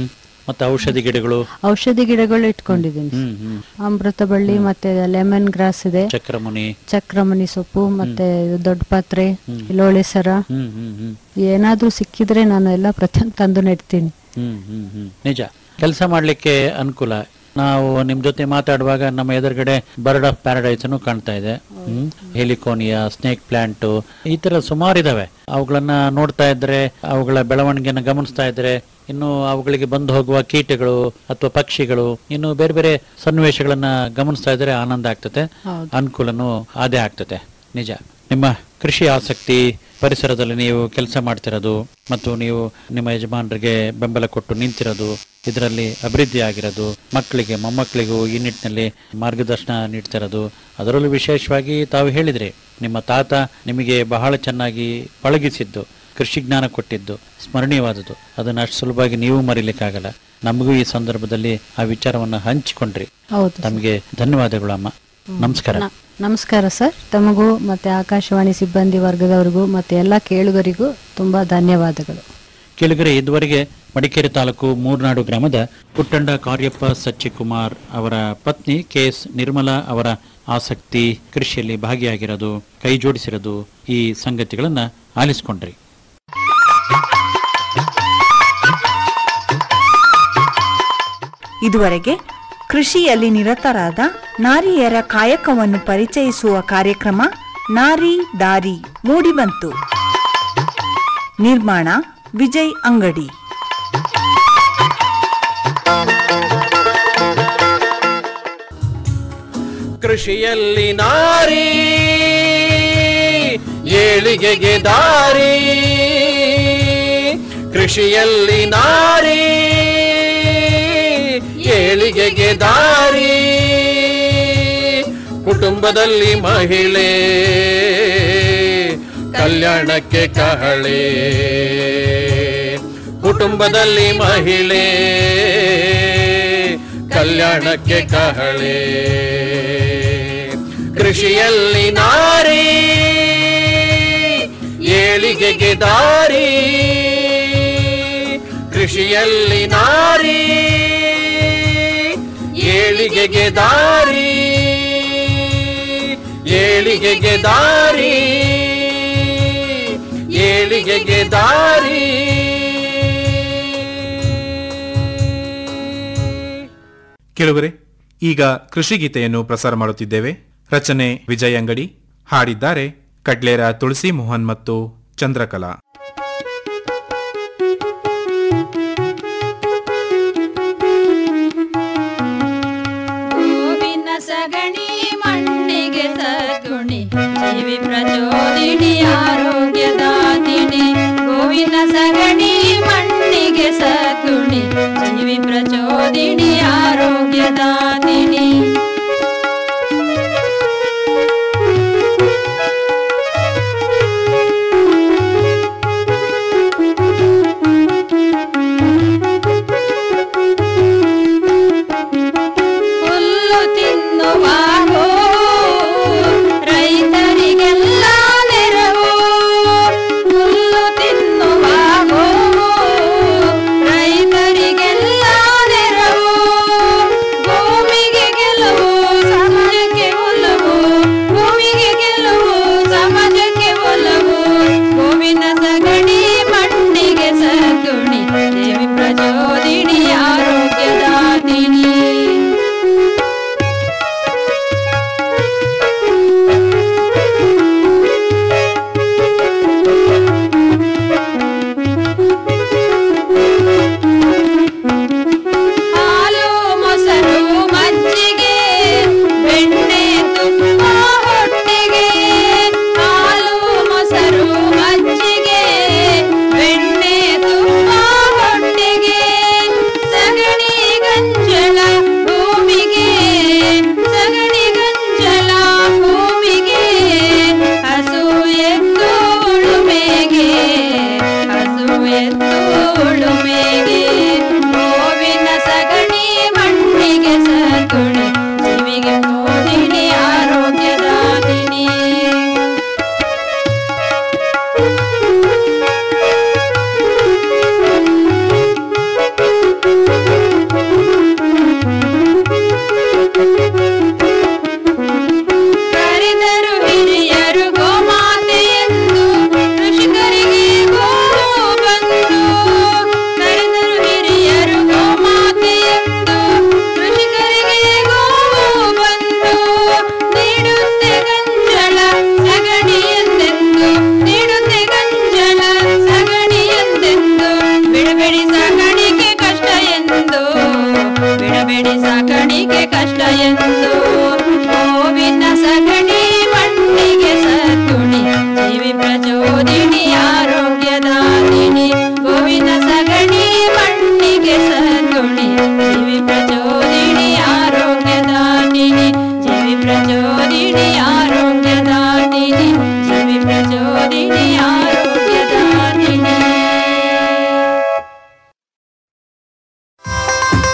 ಮತ್ತೆ ಔಷಧಿ ಗಿಡಗಳು ಔಷಧಿ ಗಿಡಗಳು ಇಟ್ಕೊಂಡಿದ್ದೀನಿ ಹ್ಮ್ ಹ್ಮ್ ಅಮೃತ ಬಳ್ಳಿ ಮತ್ತೆ ಲೆಮನ್ ಗ್ರಾಸ್ ಇದೆ ಚಕ್ರಮುನಿ ಚಕ್ರಮಣಿ ಸೊಪ್ಪು ಮತ್ತೆ ದೊಡ್ಡ ಪಾತ್ರೆ ಲೋಳೆ ಸರ ಹ್ಮ್ ಹ್ಮ್ ಹ್ಮ್ ಏನಾದ್ರೂ ಸಿಕ್ಕಿದ್ರೆ ನಾನು ಎಲ್ಲ ಪ್ರತಿಯೊಂದು ತಂದು ನೆಡ್ತೀನಿ ಹ್ಮ್ ಹ್ಮ್ ಹ್ಮ್ ನಿಜ ಕೆಲಸ ಮಾಡ್ಲಿಕ್ಕೆ ಅನುಕೂಲ ನಾವು ನಿಮ್ ಜೊತೆ ಮಾತಾಡುವಾಗ ನಮ್ಮ ಎದುರುಗಡೆ ಬರ್ಡ್ ಆಫ್ ಪ್ಯಾರಡೈಸ್ ಅನ್ನು ಕಾಣ್ತಾ ಇದೆ ಹ್ಮ್ ಹೆಲಿಕೋನಿಯಾ ಸ್ನೇಕ್ ಪ್ಲಾಂಟ್ ಈ ತರ ಸುಮಾರು ಇದಾವೆ ಅವುಗಳನ್ನ ನೋಡ್ತಾ ಇದ್ರೆ ಅವುಗಳ ಬೆಳವಣಿಗೆನ ಗಮನಿಸ್ತಾ ಇದ್ರೆ ಇನ್ನು ಅವುಗಳಿಗೆ ಬಂದು ಹೋಗುವ ಕೀಟಗಳು ಅಥವಾ ಪಕ್ಷಿಗಳು ಇನ್ನು ಬೇರೆ ಬೇರೆ ಸನ್ನಿವೇಶಗಳನ್ನ ಗಮನಿಸ್ತಾ ಇದ್ರೆ ಆನಂದ ಆಗ್ತದೆ ಅನುಕೂಲನೂ ಅದೇ ಆಗ್ತದೆ ನಿಜ ನಿಮ್ಮ ಕೃಷಿ ಆಸಕ್ತಿ ಪರಿಸರದಲ್ಲಿ ನೀವು ಕೆಲಸ ಮಾಡ್ತಿರೋದು ಮತ್ತು ನೀವು ನಿಮ್ಮ ಯಜಮಾನರಿಗೆ ಬೆಂಬಲ ಕೊಟ್ಟು ನಿಂತಿರೋದು ಇದರಲ್ಲಿ ಅಭಿವೃದ್ಧಿ ಆಗಿರೋದು ಮಕ್ಕಳಿಗೆ ಮೊಮ್ಮಕ್ಕಳಿಗೂ ಈ ನಿಟ್ಟಿನಲ್ಲಿ ಮಾರ್ಗದರ್ಶನ ನೀಡ್ತಿರೋದು ಅದರಲ್ಲೂ ವಿಶೇಷವಾಗಿ ತಾವು ಹೇಳಿದ್ರಿ ನಿಮ್ಮ ತಾತ ನಿಮಗೆ ಬಹಳ ಚೆನ್ನಾಗಿ ಪಳಗಿಸಿದ್ದು ಕೃಷಿ ಜ್ಞಾನ ಕೊಟ್ಟಿದ್ದು ಸ್ಮರಣೀಯವಾದದ್ದು ಅದನ್ನ ಅಷ್ಟು ಸುಲಭವಾಗಿ ನೀವು ಮರೀಲಿಕ್ಕಾಗಲ್ಲ ನಮಗೂ ಈ ಸಂದರ್ಭದಲ್ಲಿ ಆ ವಿಚಾರವನ್ನ ಹಂಚಿಕೊಂಡ್ರಿ ಹೌದು ಸರ್. ತಮಗೆ ಧನ್ಯವಾದಗಳು ಅಮ್ಮ ನಮಸ್ಕಾರ ನ- ನಮಸ್ಕಾರ ಸರ್ ತಮಗೂ ಮತ್ತೆ ಆಕಾಶವಾಣಿ ಸಿಬ್ಬಂದಿ ವರ್ಗದವರಿಗೂ ಮತ್ತೆ ಎಲ್ಲ ಕೇಳುಗರಿಗೂ ತುಂಬಾ ಧನ್ಯವಾದಗಳು ಕೇಳಿಗರೆ ಇದುವರೆಗೆ ಮಡಿಕೇರಿ ತಾಲೂಕು ಮೂರ್ನಾಡು ಗ್ರಾಮದ ಪುಟ್ಟಂಡ ಕಾರ್ಯಪ್ಪ ಸಚ್ಚಿಕುಮಾರ್ ಅವರ ಪತ್ನಿ ಕೆ ಎಸ್ ನಿರ್ಮಲಾ ಅವರ ಆಸಕ್ತಿ ಕೃಷಿಯಲ್ಲಿ ಭಾಗಿಯಾಗಿರೋದು ಕೈ ಜೋಡಿಸಿರೋದು ಈ ಸಂಗತಿಗಳನ್ನ ಆಲಿಸ್ಕೊಂಡ್ರಿ ಇದುವರೆಗೆ ಕೃಷಿಯಲ್ಲಿ ನಿರತರಾದ ನಾರಿಯರ ಕಾಯಕವನ್ನು ಪರಿಚಯಿಸುವ ಕಾರ್ಯಕ್ರಮ ನಾರಿ ದಾರಿ ಮೂಡಿಬಂತು ನಿರ್ಮಾಣ ವಿಜಯ್ ಅಂಗಡಿ ಕೃಷಿಯಲ್ಲಿ ನಾರಿ ಏಳಿಗೆಗೆ ದಾರಿ ಕೃಷಿಯಲ್ಲಿ ನಾರಿ ಏಳಿಗೆಗೆ ದಾರಿ ಕುಟುಂಬದಲ್ಲಿ ಮಹಿಳೆ ಕಲ್ಯಾಣಕ್ಕೆ ಕಹಳೆ ಕುಟುಂಬದಲ್ಲಿ ಮಹಿಳೆ ಕಲ್ಯಾಣಕ್ಕೆ ಕಹಳೆ ಕೃಷಿಯಲ್ಲಿ ನಾರಿ ಏಳಿಗೆಗೆ ದಾರಿ ಕೃಷಿಯಲ್ಲಿ ನಾರಿ ಏಳಿಗೆಗೆ ದಾರಿ ಏಳಿಗೆಗೆ ದಾರಿ ಏಳಿಗೆಗೆ ದಾರಿ ಕೇಳುಗರೆ ಈಗ ಕೃಷಿ ಗೀತೆಯನ್ನು ಪ್ರಸಾರ ಮಾಡುತ್ತಿದ್ದೇವೆ ರಚನೆ ವಿಜಯ್ ಅಂಗಡಿ ಹಾಡಿದ್ದಾರೆ ಕಡ್ಲೇರ ತುಳಸಿ ಮೋಹನ್ ಮತ್ತು ಚಂದ್ರಕಲಾ ಗೋವಿನ ಸಗಣಿ ಮಣ್ಣಿಗೆ ಸಗುಣಿ ಜೀವಿ ಪ್ರಚೋದಿನಿ ಆರೋಗ್ಯದಾತಿನಿ ಗೋವಿನ ಸಗಣಿ ಮಣ್ಣಿಗೆ ಸಗುಣಿ ಜೀವಿ ಪ್ರಚೋದಿನಿ ಆರೋಗ್ಯದಾತಿನಿ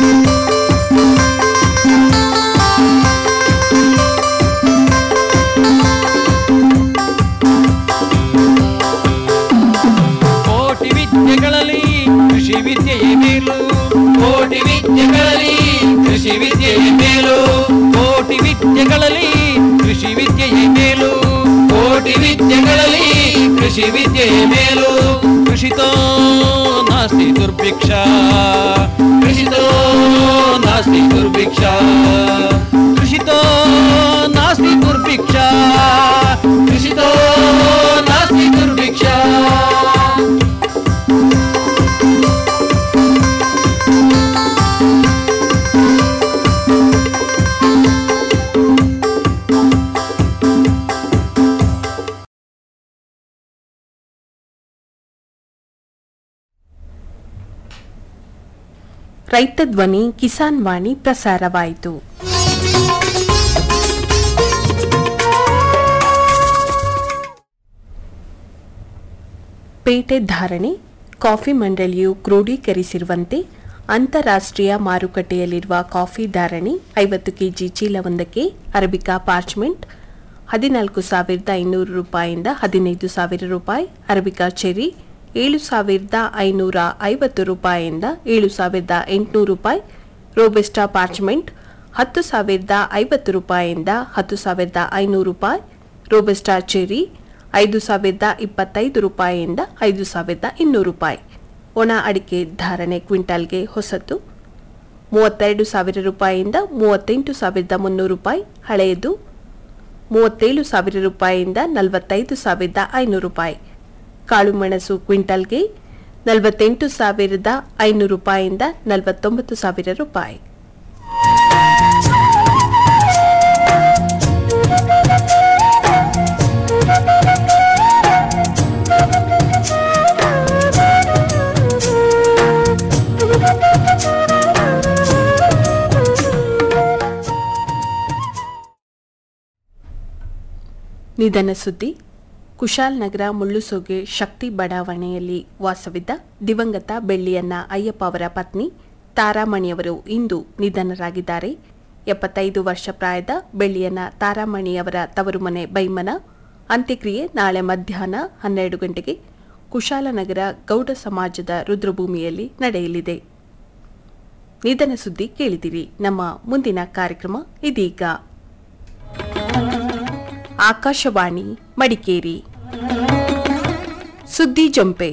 ಕೋಟಿ ವಿದ್ಯೆಗಳಲ್ಲಿ ಕೃಷಿ ವಿದ್ಯೆಯೇ ಮೇಲು ಕೋಟಿ ವಿದ್ಯೆಗಳಲ್ಲಿ ಕೃಷಿ ವಿದ್ಯೆಯೇ ಮೇಲು ಕೋಟಿ ವಿದ್ಯೆಗಳಲ್ಲಿ ಕೃಷಿ ವಿದ್ಯೆಯೇ ಮೇಲು ಕೋಟಿ ವಿದ್ಯೆಗಳಲ್ಲಿ ಕೃಷಿ ವಿದ್ಯೆಯೇ ಮೇಲು ಕೃಷಿತೋ ನಾಸ್ತಿ ದುರ್ಭಿಕ್ಷ ಕೃಷಿತೋ ನಾಸ್ತಿ ದುರ್ಭಿಕ್ಷ ಕೃಷಿತೋ ನಾಸ್ತಿ ದುರ್ಭಿಕ್ಷ ಕೃಷಿತೋ ನಾಸ್ತಿ ದುರ್ಭಿಕ್ಷ ರೈತ ಧ್ವನಿ ಕಿಸಾನ್ ವಾಣಿ ಪ್ರಸಾರವಾಯಿತು ಪೇಟೆ ಧಾರಣೆ ಕಾಫಿ ಮಂಡಳಿಯು ಕ್ರೋಢೀಕರಿಸಿರುವಂತೆ ಅಂತಾರಾಷ್ಟ್ರೀಯ ಮಾರುಕಟ್ಟೆಯಲ್ಲಿರುವ ಕಾಫಿ ಧಾರಣೆ ಐವತ್ತು ಕೆಜಿ ಚೀಲವೊಂದಕ್ಕೆ ಅರಬಿಕಾ ಪಾರ್ಚ್ಮೆಂಟ್ ಹದಿನಾಲ್ಕು ಸಾವಿರದ ಐನೂರು ರೂಪಾಯಿಯಿಂದ ಹದಿನೈದು ಸಾವಿರ ರೂಪಾಯಿ ಅರಬಿಕಾ ಚೆರಿ ಏಳು ಸಾವಿರದ ಐನೂರ ಐವತ್ತು ರೂಪಾಯಿಯಿಂದ ಏಳು ಸಾವಿರದ ಎಂಟುನೂರು ರೂಪಾಯಿ ರೋಬೆಸ್ಟಾ ಪಾರ್ಚ್ಮೆಂಟ್ ಹತ್ತು ಸಾವಿರದ ಐವತ್ತು ರೂಪಾಯಿಯಿಂದ ಹತ್ತು ಸಾವಿರದ ಐನೂರು ರೂಪಾಯಿ ರೋಬೆಸ್ಟಾ ಚೆರಿ ಐದು ಸಾವಿರದ ಇಪ್ಪತ್ತೈದು ರೂಪಾಯಿಯಿಂದ ಐದು ಸಾವಿರದ ಇನ್ನೂರು ರೂಪಾಯಿ ಒಣ ಅಡಿಕೆ ಧಾರಣೆ ಕ್ವಿಂಟಾಲ್ಗೆ ಹೊಸತು ಮೂವತ್ತೆರಡು ಸಾವಿರ ರೂಪಾಯಿಯಿಂದ ಮೂವತ್ತೆಂಟು ಸಾವಿರದ ಮುನ್ನೂರು ರೂಪಾಯಿ ಹಳೆಯದು ಮೂವತ್ತೇಳು ಸಾವಿರ ರೂಪಾಯಿಯಿಂದ ನಲವತ್ತೈದು ಸಾವಿರದ ಐನೂರು ರೂಪಾಯಿ ಕಾಳುಮೆಣಸು ಕ್ವಿಂಟಲ್ಗೆ ನಲವತ್ತೆಂಟು ಸಾವಿರದ ಐನೂರು ರೂಪಾಯಿಯಿಂದ ನಲವತ್ತೊಂಬತ್ತು ಸಾವಿರ ರೂಪಾಯಿ ನಿಧನ ಸುದ್ದಿ ಕುಶಾಲ್ನಗರ ಮುಳ್ಳುಸೋಗೆ ಶಕ್ತಿ ಬಡಾವಣೆಯಲ್ಲಿ ವಾಸವಿದ್ದ ದಿವಂಗತ ಬೆಳ್ಳಿಯನ್ನ ಅಯ್ಯಪ್ಪ ಅವರ ಪತ್ನಿ ತಾರಾಮಣಿಯವರು ಇಂದು ನಿಧನರಾಗಿದ್ದಾರೆ ಎಪ್ಪತ್ತೈದು ವರ್ಷ ಪ್ರಾಯದ ಬೆಳ್ಳಿಯನ್ನ ತಾರಾಮಣಿಯವರ ತವರು ಮನೆ ಬೈಮನ ಅಂತ್ಯಕ್ರಿಯೆ ನಾಳೆ ಮಧ್ಯಾಹ್ನ ಹನ್ನೆರಡು ಗಂಟೆಗೆ ಕುಶಾಲನಗರ ಗೌಡ ಸಮಾಜದ ರುದ್ರಭೂಮಿಯಲ್ಲಿ ನಡೆಯಲಿದೆ ನಿಧನ ಸುದ್ದಿ ಕೇಳಿದಿರಿ ನಮ್ಮ ಮುಂದಿನ ಕಾರ್ಯಕ್ರಮ ಇದೀಗ ಆಕಾಶವಾಣಿ ಮಡಿಕೇರಿ ಸುದ್ದಿ ಜಂಪೆ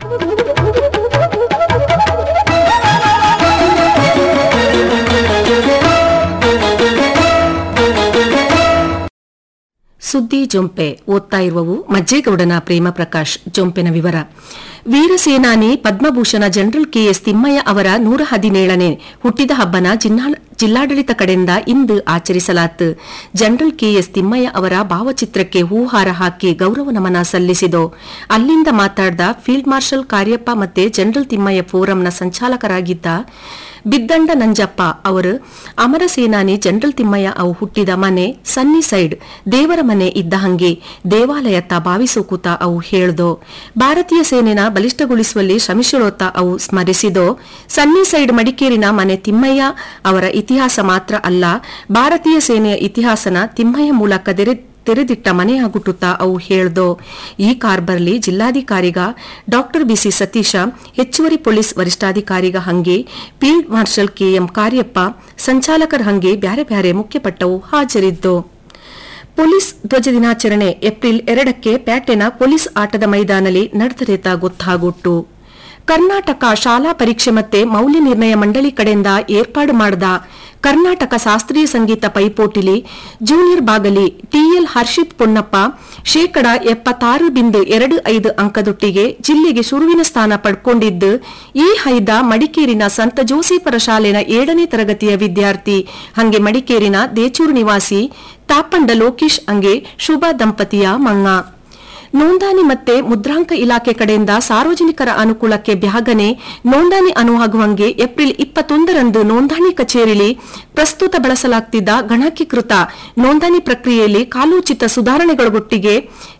ಸುದ್ದಿ ಜೊಂಪೆ ಓದ್ತಾ ಇರುವವು ಮಜ್ಜೇಗೌಡನ ಪ್ರೇಮ ಪ್ರಕಾಶ್ ಜೊಂಪೆನ ವಿವರ ವೀರಸೇನಾನಿ ಪದ್ಮಭೂಷಣ ಜನರಲ್ ಕೆಎಸ್ ತಿಮ್ಮಯ್ಯ ಅವರ ನೂರ ಹದಿನೇಳನೇ ಹುಟ್ಟಿದ ಹಬ್ಬನ ಜಿನ್ನಾ- ಜಿಲ್ಲಾಡಳಿತ ಕಡೆಯಿಂದ ಇಂದು ಆಚರಿಸಲಾತು ಜನರಲ್ ಕೆಎಸ್ ತಿಮ್ಮಯ್ಯ ಅವರ ಭಾವಚಿತ್ರಕ್ಕೆ ಹೂಹಾರ ಹಾಕಿ ಗೌರವ ನಮನ ಸಲ್ಲಿಸಿದೋ ಅಲ್ಲಿಂದ ಮಾತಾಡಿದ ಫೀಲ್ಡ್ ಮಾರ್ಷಲ್ ಕಾರ್ಯಪ್ಪ ಮತ್ತೆ ಜನರಲ್ ತಿಮ್ಮಯ್ಯ ಫೋರಂನ ಸಂಚಾಲಕರಾಗಿದ್ದ ಬಿದ್ದಂಡ ನಂಜಪ್ಪ ಅವರು ಅಮರ ಸೇನಾನಿ ಜನರಲ್ ತಿಮ್ಮಯ್ಯ ಅವು ಹುಟ್ಟಿದ ಮನೆ ಸನ್ನಿ ಸೈಡ್ ದೇವರ ಮನೆ ಇದ್ದ ಹಂಗೆ ದೇವಾಲಯತ್ತ ಭಾವಿಸೋಕೂತ ಅವು ಹೇಳ್ದೋ ಭಾರತೀಯ ಸೇನೆನ ಬಲಿಷ್ಠಗೊಳಿಸುವಲ್ಲಿ ಶ್ರಮಿಸಿರೋತ ಅವು ಸ್ಮರಿಸಿದೋ ಸನ್ನಿ ಸೈಡ್ ಮಡಿಕೇರಿನ ಮನೆ ತಿಮ್ಮಯ್ಯ ಅವರ ಇತಿಹಾಸ ಮಾತ್ರ ಅಲ್ಲ ಭಾರತೀಯ ಸೇನೆಯ ಇತಿಹಾಸನ ತಿಮ್ಮಯ್ಯ ಮೂಲಕ ತೆರೆ ತೆರೆದಿಟ್ಟ ಮನೆಯಾಗುಟ್ಟುತ್ತಾ ಅವು ಹೇಳ್ದೋ ಈ ಕಾರ್ಬರ್ಲಿ ಜಿಲ್ಲಾಧಿಕಾರಿಗ ಡಾಕ್ಟರ್ ಬಿಸಿ ಸತೀಶ ಹೆಚ್ಚುವರಿ ಪೊಲೀಸ್ ವರಿಷ್ಠಾಧಿಕಾರಿಗ ಹಂಗೆ ಫೀಲ್ಡ್ ಮಾರ್ಷಲ್ ಕೆಎಂ ಕಾರ್ಯಪ್ಪ ಸಂಚಾಲಕರ ಹಂಗೆ ಬ್ಯಾರೆ ಬ್ಯಾರೆ ಮುಖ್ಯಪಟ್ಟವು ಹಾಜರಿದ್ದು ಪೊಲೀಸ್ ಧ್ವಜ ದಿನಾಚರಣೆ ಏಪ್ರಿಲ್ ಎರಡಕ್ಕೆ ಪ್ಯಾಟೆನ ಪೊಲೀಸ್ ಆಟದ ಮೈದಾನಲ್ಲಿ ನಡೆದರೇತ ಗೊತ್ತಾಗುಟ್ಟು ಕರ್ನಾಟಕ ಶಾಲಾ ಪರೀಕ್ಷೆ ಮತ್ತೆ ಮೌಲ್ಯ ನಿರ್ಣಯ ಮಂಡಳಿ ಕಡೆಯಿಂದ ಏರ್ಪಾಡು ಮಾಡಿದ ಕರ್ನಾಟಕ ಶಾಸ್ತ್ರೀಯ ಸಂಗೀತ ಪೈಪೋಟಿಲಿ ಜೂನಿಯರ್ ಬಾಗಲಿ ಟಿಎಲ್ ಹರ್ಷಿತ್ ಪೊನ್ನಪ್ಪ ಶೇಕಡ ಎಪ್ಪತ್ತಾರು ಬಿಂದು ಎರಡು ಐದು ಅಂಕದೊಟ್ಟಿಗೆ ಜಿಲ್ಲೆಗೆ ಸುರುವಿನ ಸ್ಥಾನ ಪಡ್ಕೊಂಡಿದ್ದು ಈ ಹೈದ ಮಡಿಕೇರಿನ ಸಂತ ಜೋಸೇಫರ ಶಾಲೆನ ಏಳನೇ ತರಗತಿಯ ವಿದ್ಯಾರ್ಥಿ ಹಂಗೆ ಮಡಿಕೇರಿನ ದೇಚೂರು ನಿವಾಸಿ ತಾಪಂಡ ಲೋಕೇಶ್ ಹಂಗೆ ಶುಭ ದಂಪತಿಯ ಮಂಗ ನೋಂದಣಿ ಮತ್ತೆ ಮುದ್ರಾಂಕ ಇಲಾಖೆ ಕಡೆಯಿಂದ ಸಾರ್ವಜನಿಕರ ಅನುಕೂಲಕ್ಕೆ ಬ್ಯಾಗನೆ ನೋಂದಣಿ ಅನುವಾಗುವಂಗೆ ಏಪ್ರಿಲ್ ಇಪ್ಪತ್ತೊಂದರಂದು ನೋಂದಣಿ ಕಚೇರಿಲಿ ಪ್ರಸ್ತುತ ಬಳಸಲಾಗ್ತಿದ್ದ ಗಣಕೀಕೃತ ನೋಂದಣಿ ಪ್ರಕ್ರಿಯೆಯಲ್ಲಿ ಕಾಲೋಚಿತ ಸುಧಾರಣೆಗಳೊಟ್ಟಿಗೆ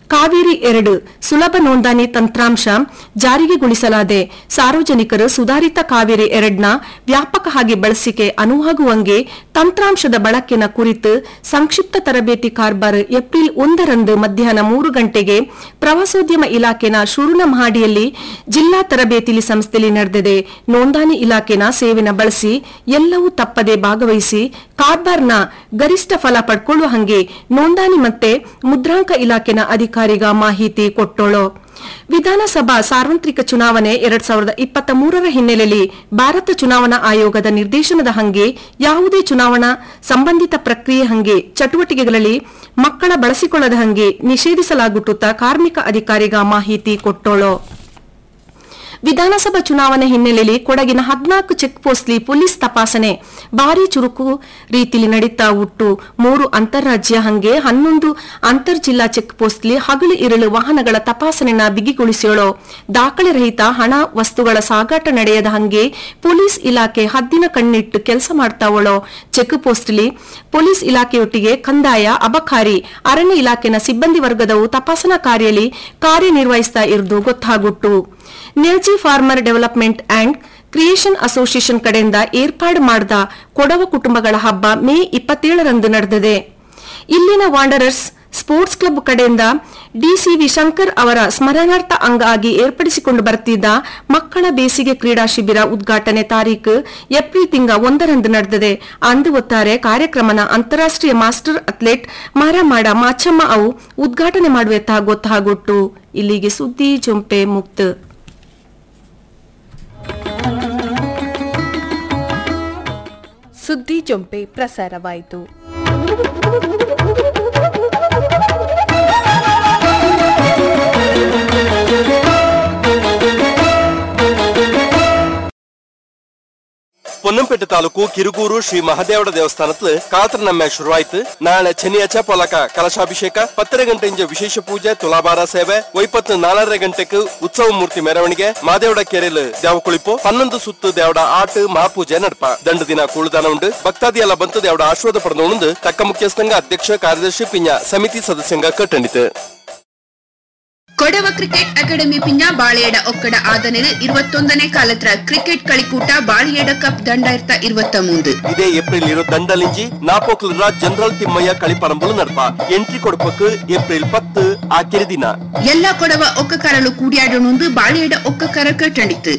ಕಾವೇರಿ ಎರಡು ಸುಲಭ ನೋಂದಣಿ ತಂತ್ರಾಂಶ ಜಾರಿಗೆಗೊಳಿಸಲಾದೆ ಸಾರ್ವಜನಿಕರು ಸುಧಾರಿತ ಕಾವೇರಿ ಎರಡ್ನ ವ್ಯಾಪಕವಾಗಿ ಬಳಸಿಕೆ ಅನುವಾಗುವಂಗೆ ತಂತ್ರಾಂಶದ ಬಳಕೆನ ಕುರಿತು ಸಂಕ್ಷಿಪ್ತ ತರಬೇತಿ ಕಾರ್ಬಾರ್ ಏಪ್ರಿಲ್ ಒಂದರಂದು ಮಧ್ಯಾಹ್ನ ಮೂರು ಗಂಟೆಗೆ ಪ್ರವಾಸೋದ್ಯಮ ಇಲಾಖೆನ ಶುರುನ ಮಹಾಡಿಯಲ್ಲಿ ಜಿಲ್ಲಾ ತರಬೇತಿ ಸಂಸ್ಥೆಯಲ್ಲಿ ನಡೆದಿದೆ ನೋಂದಣಿ ಇಲಾಖೆನ ಸೇವೆನ ಬಳಸಿ ಎಲ್ಲವೂ ತಪ್ಪದೆ ಭಾಗವಹಿಸಿ ಕಾರ್ಬಾರ್ನ ಗರಿಷ್ಠ ಫಲ ಪಡ್ಕೊಳ್ಳುವ ಹಂಗೆ ನೋಂದಣಿ ಮತ್ತೆ ಮುದ್ರಾಂಕ ಇಲಾಖೆನ ಅಧಿಕಾರಿಗ ಮಾಹಿತಿ ಕೊಟ್ಟೋಳು ವಿಧಾನಸಭಾ ಸಾರ್ವತ್ರಿಕ ಚುನಾವಣೆ ಎರಡ್ ಸಾವಿರದ ಇಪ್ಪತ್ತ ಮೂರರ ಹಿನ್ನೆಲೆಯಲ್ಲಿ ಭಾರತ ಚುನಾವಣಾ ಆಯೋಗದ ನಿರ್ದೇಶನದ ಹಂಗೆ ಯಾವುದೇ ಚುನಾವಣಾ ಸಂಬಂಧಿತ ಪ್ರಕ್ರಿಯೆ ಹಂಗೆ ಚಟುವಟಿಕೆಗಳಲ್ಲಿ ಮಕ್ಕಳ ಬಳಸಿಕೊಳ್ಳದ ಹಂಗೆ ನಿಷೇಧಿಸಲಾಗುತ್ತ ಕಾರ್ಮಿಕ ಅಧಿಕಾರಿಗ ಮಾಹಿತಿ ಕೊಟ್ಟೋಳು ವಿಧಾನಸಭಾ ಚುನಾವಣೆ ಹಿನ್ನೆಲೆಯಲ್ಲಿ ಕೊಡಗಿನ ಹದಿನಾಲ್ಕು ಚೆಕ್ ಪೋಸ್ಟ್ಲಿ ಪೊಲೀಸ್ ತಪಾಸಣೆ ಭಾರಿ ಚುರುಕು ರೀತಿಯಲ್ಲಿ ನಡೀತಾ ಉಟ್ಟು ಮೂರು ಅಂತಾರಾಜ್ಯ ಹಂಗೆ ಹನ್ನೊಂದು ಅಂತರ್ ಜಿಲ್ಲಾ ಚೆಕ್ ಪೋಸ್ಟ್ಲಿ ಹಗಲು ಇರಳು ವಾಹನಗಳ ತಪಾಸಣೆನ ಬಿಗಿಗೊಳಿಸಿಯೋಳು ದಾಖಲೆ ರಹಿತ ಹಣ ವಸ್ತುಗಳ ಸಾಗಾಟ ನಡೆಯದ ಹಂಗೆ ಪೊಲೀಸ್ ಇಲಾಖೆ ಹದ್ದಿನ ಕಣ್ಣಿಟ್ಟು ಕೆಲಸ ಮಾಡ್ತಾವಳೋ ಚೆಕ್ ಪೋಸ್ಟ್ಲಿ ಪೊಲೀಸ್ ಇಲಾಖೆಯೊಟ್ಟಿಗೆ ಕಂದಾಯ ಅಬಕಾರಿ ಅರಣ್ಯ ಇಲಾಖೆನ ಸಿಬ್ಬಂದಿ ವರ್ಗದವು ತಪಾಸಣಾ ಕಾರ್ಯಲ್ಲಿ ಕಾರ್ಯನಿರ್ವಹಿಸ್ತಾ ಇರುವುದು ಗೊತ್ತಾಗುಟ್ಟು ನೆಲ್ಜಿ farmer development and creation association ಕಡೆಯಿಂದ ಏರ್ಪಾಡು ಮಾಡಿದ ಕೊಡವ ಕುಟುಂಬಗಳ ಹಬ್ಬ ಮೇ ಇಪ್ಪತ್ತೇಳರಂದು ನಡೆದಿದೆ ಇಲ್ಲಿನ ವಾಂಡರರ್ಸ್ ಸ್ಪೋರ್ಟ್ಸ್ ಕ್ಲಬ್ ಕಡೆಯಿಂದ ಡಿಸಿವಿ ಶಂಕರ್ ಅವರ ಸ್ಮರಣಾರ್ಥ ಅಂಗ ಆಗಿ ಏರ್ಪಡಿಸಿಕೊಂಡು ಬರುತ್ತಿದ್ದ ಮಕ್ಕಳ ಬೇಸಿಗೆ ಕ್ರೀಡಾ ಶಿಬಿರ ಉದ್ಘಾಟನೆ ತಾರೀಕು ಏಪ್ರಿಲ್ ತಿಂಗ ಒಂದರಂದು ನಡೆದಿದೆ ಅಂದು ಒತ್ತಾರೆ ಕಾರ್ಯಕ್ರಮನ ಅಂತಾರಾಷ್ಟ್ರೀಯ ಮಾಸ್ಟರ್ ಅಥ್ಲೆಟ್ ಮಾರಮಾಡ ಮಾಚಮ್ಮ ಅವು ಉದ್ಘಾಟನೆ ಮಾಡುವೆತ್ತ ಗೊತ್ತಾಗೊಟ್ಟು ಇಲ್ಲಿಗೆ ಸುದ್ದಿ ಜೊಂಪೆ ಮುಕ್ತ ಸುದ್ದಿ ಜೊಂಪೆ ಪ್ರಸಾರವಾಯಿತು ಪೊನ್ನಂಪೇಟೆ ತಾಲೂಕು ಕಿರುಗೂರು ಶ್ರೀ ಮಹದೇವಡ ದೇವಸ್ಥಾನದ ಕಾತರ ನಮ್ಮೆ ಶುರುವಾಯ್ತು ನಾಳೆ ಚೆನ್ನಿಯಾಚ ಪೊಲಕ ಕಲಶಾಭಿಷೇಕ ಪತ್ತರ ಗಂಟೆಂಜ ವಿಶೇಷ ಪೂಜೆ ತುಲಾಭಾರ ಸೇವೆ ಒಯ್ಪತ್ತು ನಾಲரை ಗಂಟೆಗೆ ಉತ್ಸವ ಮೂರ್ತಿ ಮೆರವಣಿಗೆ ಮಾದೇವಡ ಕೆರೆಲ್ ದೇವ ಕುಳಿಪು ಹನ್ನೊಂದು ಸುತ್ತು ದೇವಡ ಆಟ ಮಹಾಪೂಜೆ ನಡಪ ದಂಡು ದಿನ ಕೂಳುದಾನ ಉಂಡು ಭಕ್ತಾದಿ ಎಲ್ಲ ಬಂತು ದೇವಡ ಆಶ್ವಾದ ಪಡೆದು ತಕ್ಕ ಮುಖ್ಯಸ್ಥಂಗ ಅಧ್ಯಕ್ಷ ಕಾರ್ಯದರ್ಶಿ ಪಿಂಜ ಸಮಿತಿ ಸದಸ್ಯಂಗ ಕಟ್ಟಣಿತು ಕೊಡವ ಕ್ರಿಕೆಟ್ ಅಕಾಡೆಮಿ ಪಿಂಜ ಬಾಳೆಯಡ ಒಕ್ಕಡ ಆದನೆಲ್ ಇರುವತ್ತೊಂದನೇ ಕಾಲತ್ರ ಕ್ರಿಕೆಟ್ കളിക്കൂട്ട ಬಾಳೆಯಡ ಕಪ್ ದಂಡಾಯಿರತ ഇരുപത്തി മൂന്ന് ಇದೇ ಏಪ್ರಿಲ್ ಇರೋ ದಂಡಲಿಂಜಿ ನಾಪೋಕ್ಲರ ಜನರಲ್ ತಿಮ್ಮಯ್ಯ ಕಳಿಪರಂಬಲು ನಡಪ ಎಂಟ್ರಿ ಕೊಡಪಕ್ಕೆ ಏಪ್ರಿಲ್ ಪತ್ತು ಆಕೆರೆ ದಿನ ಎಲ್ಲ ಕೊಡವ ಒಕ್ಕಕಾರಲು ಕೂಡಿಯಾಡಣೊಂದು ಬಾಳೆಯಡ ಒಕ್ಕಕಾರ ಕಟ್ಟಂಡಿತ್ತು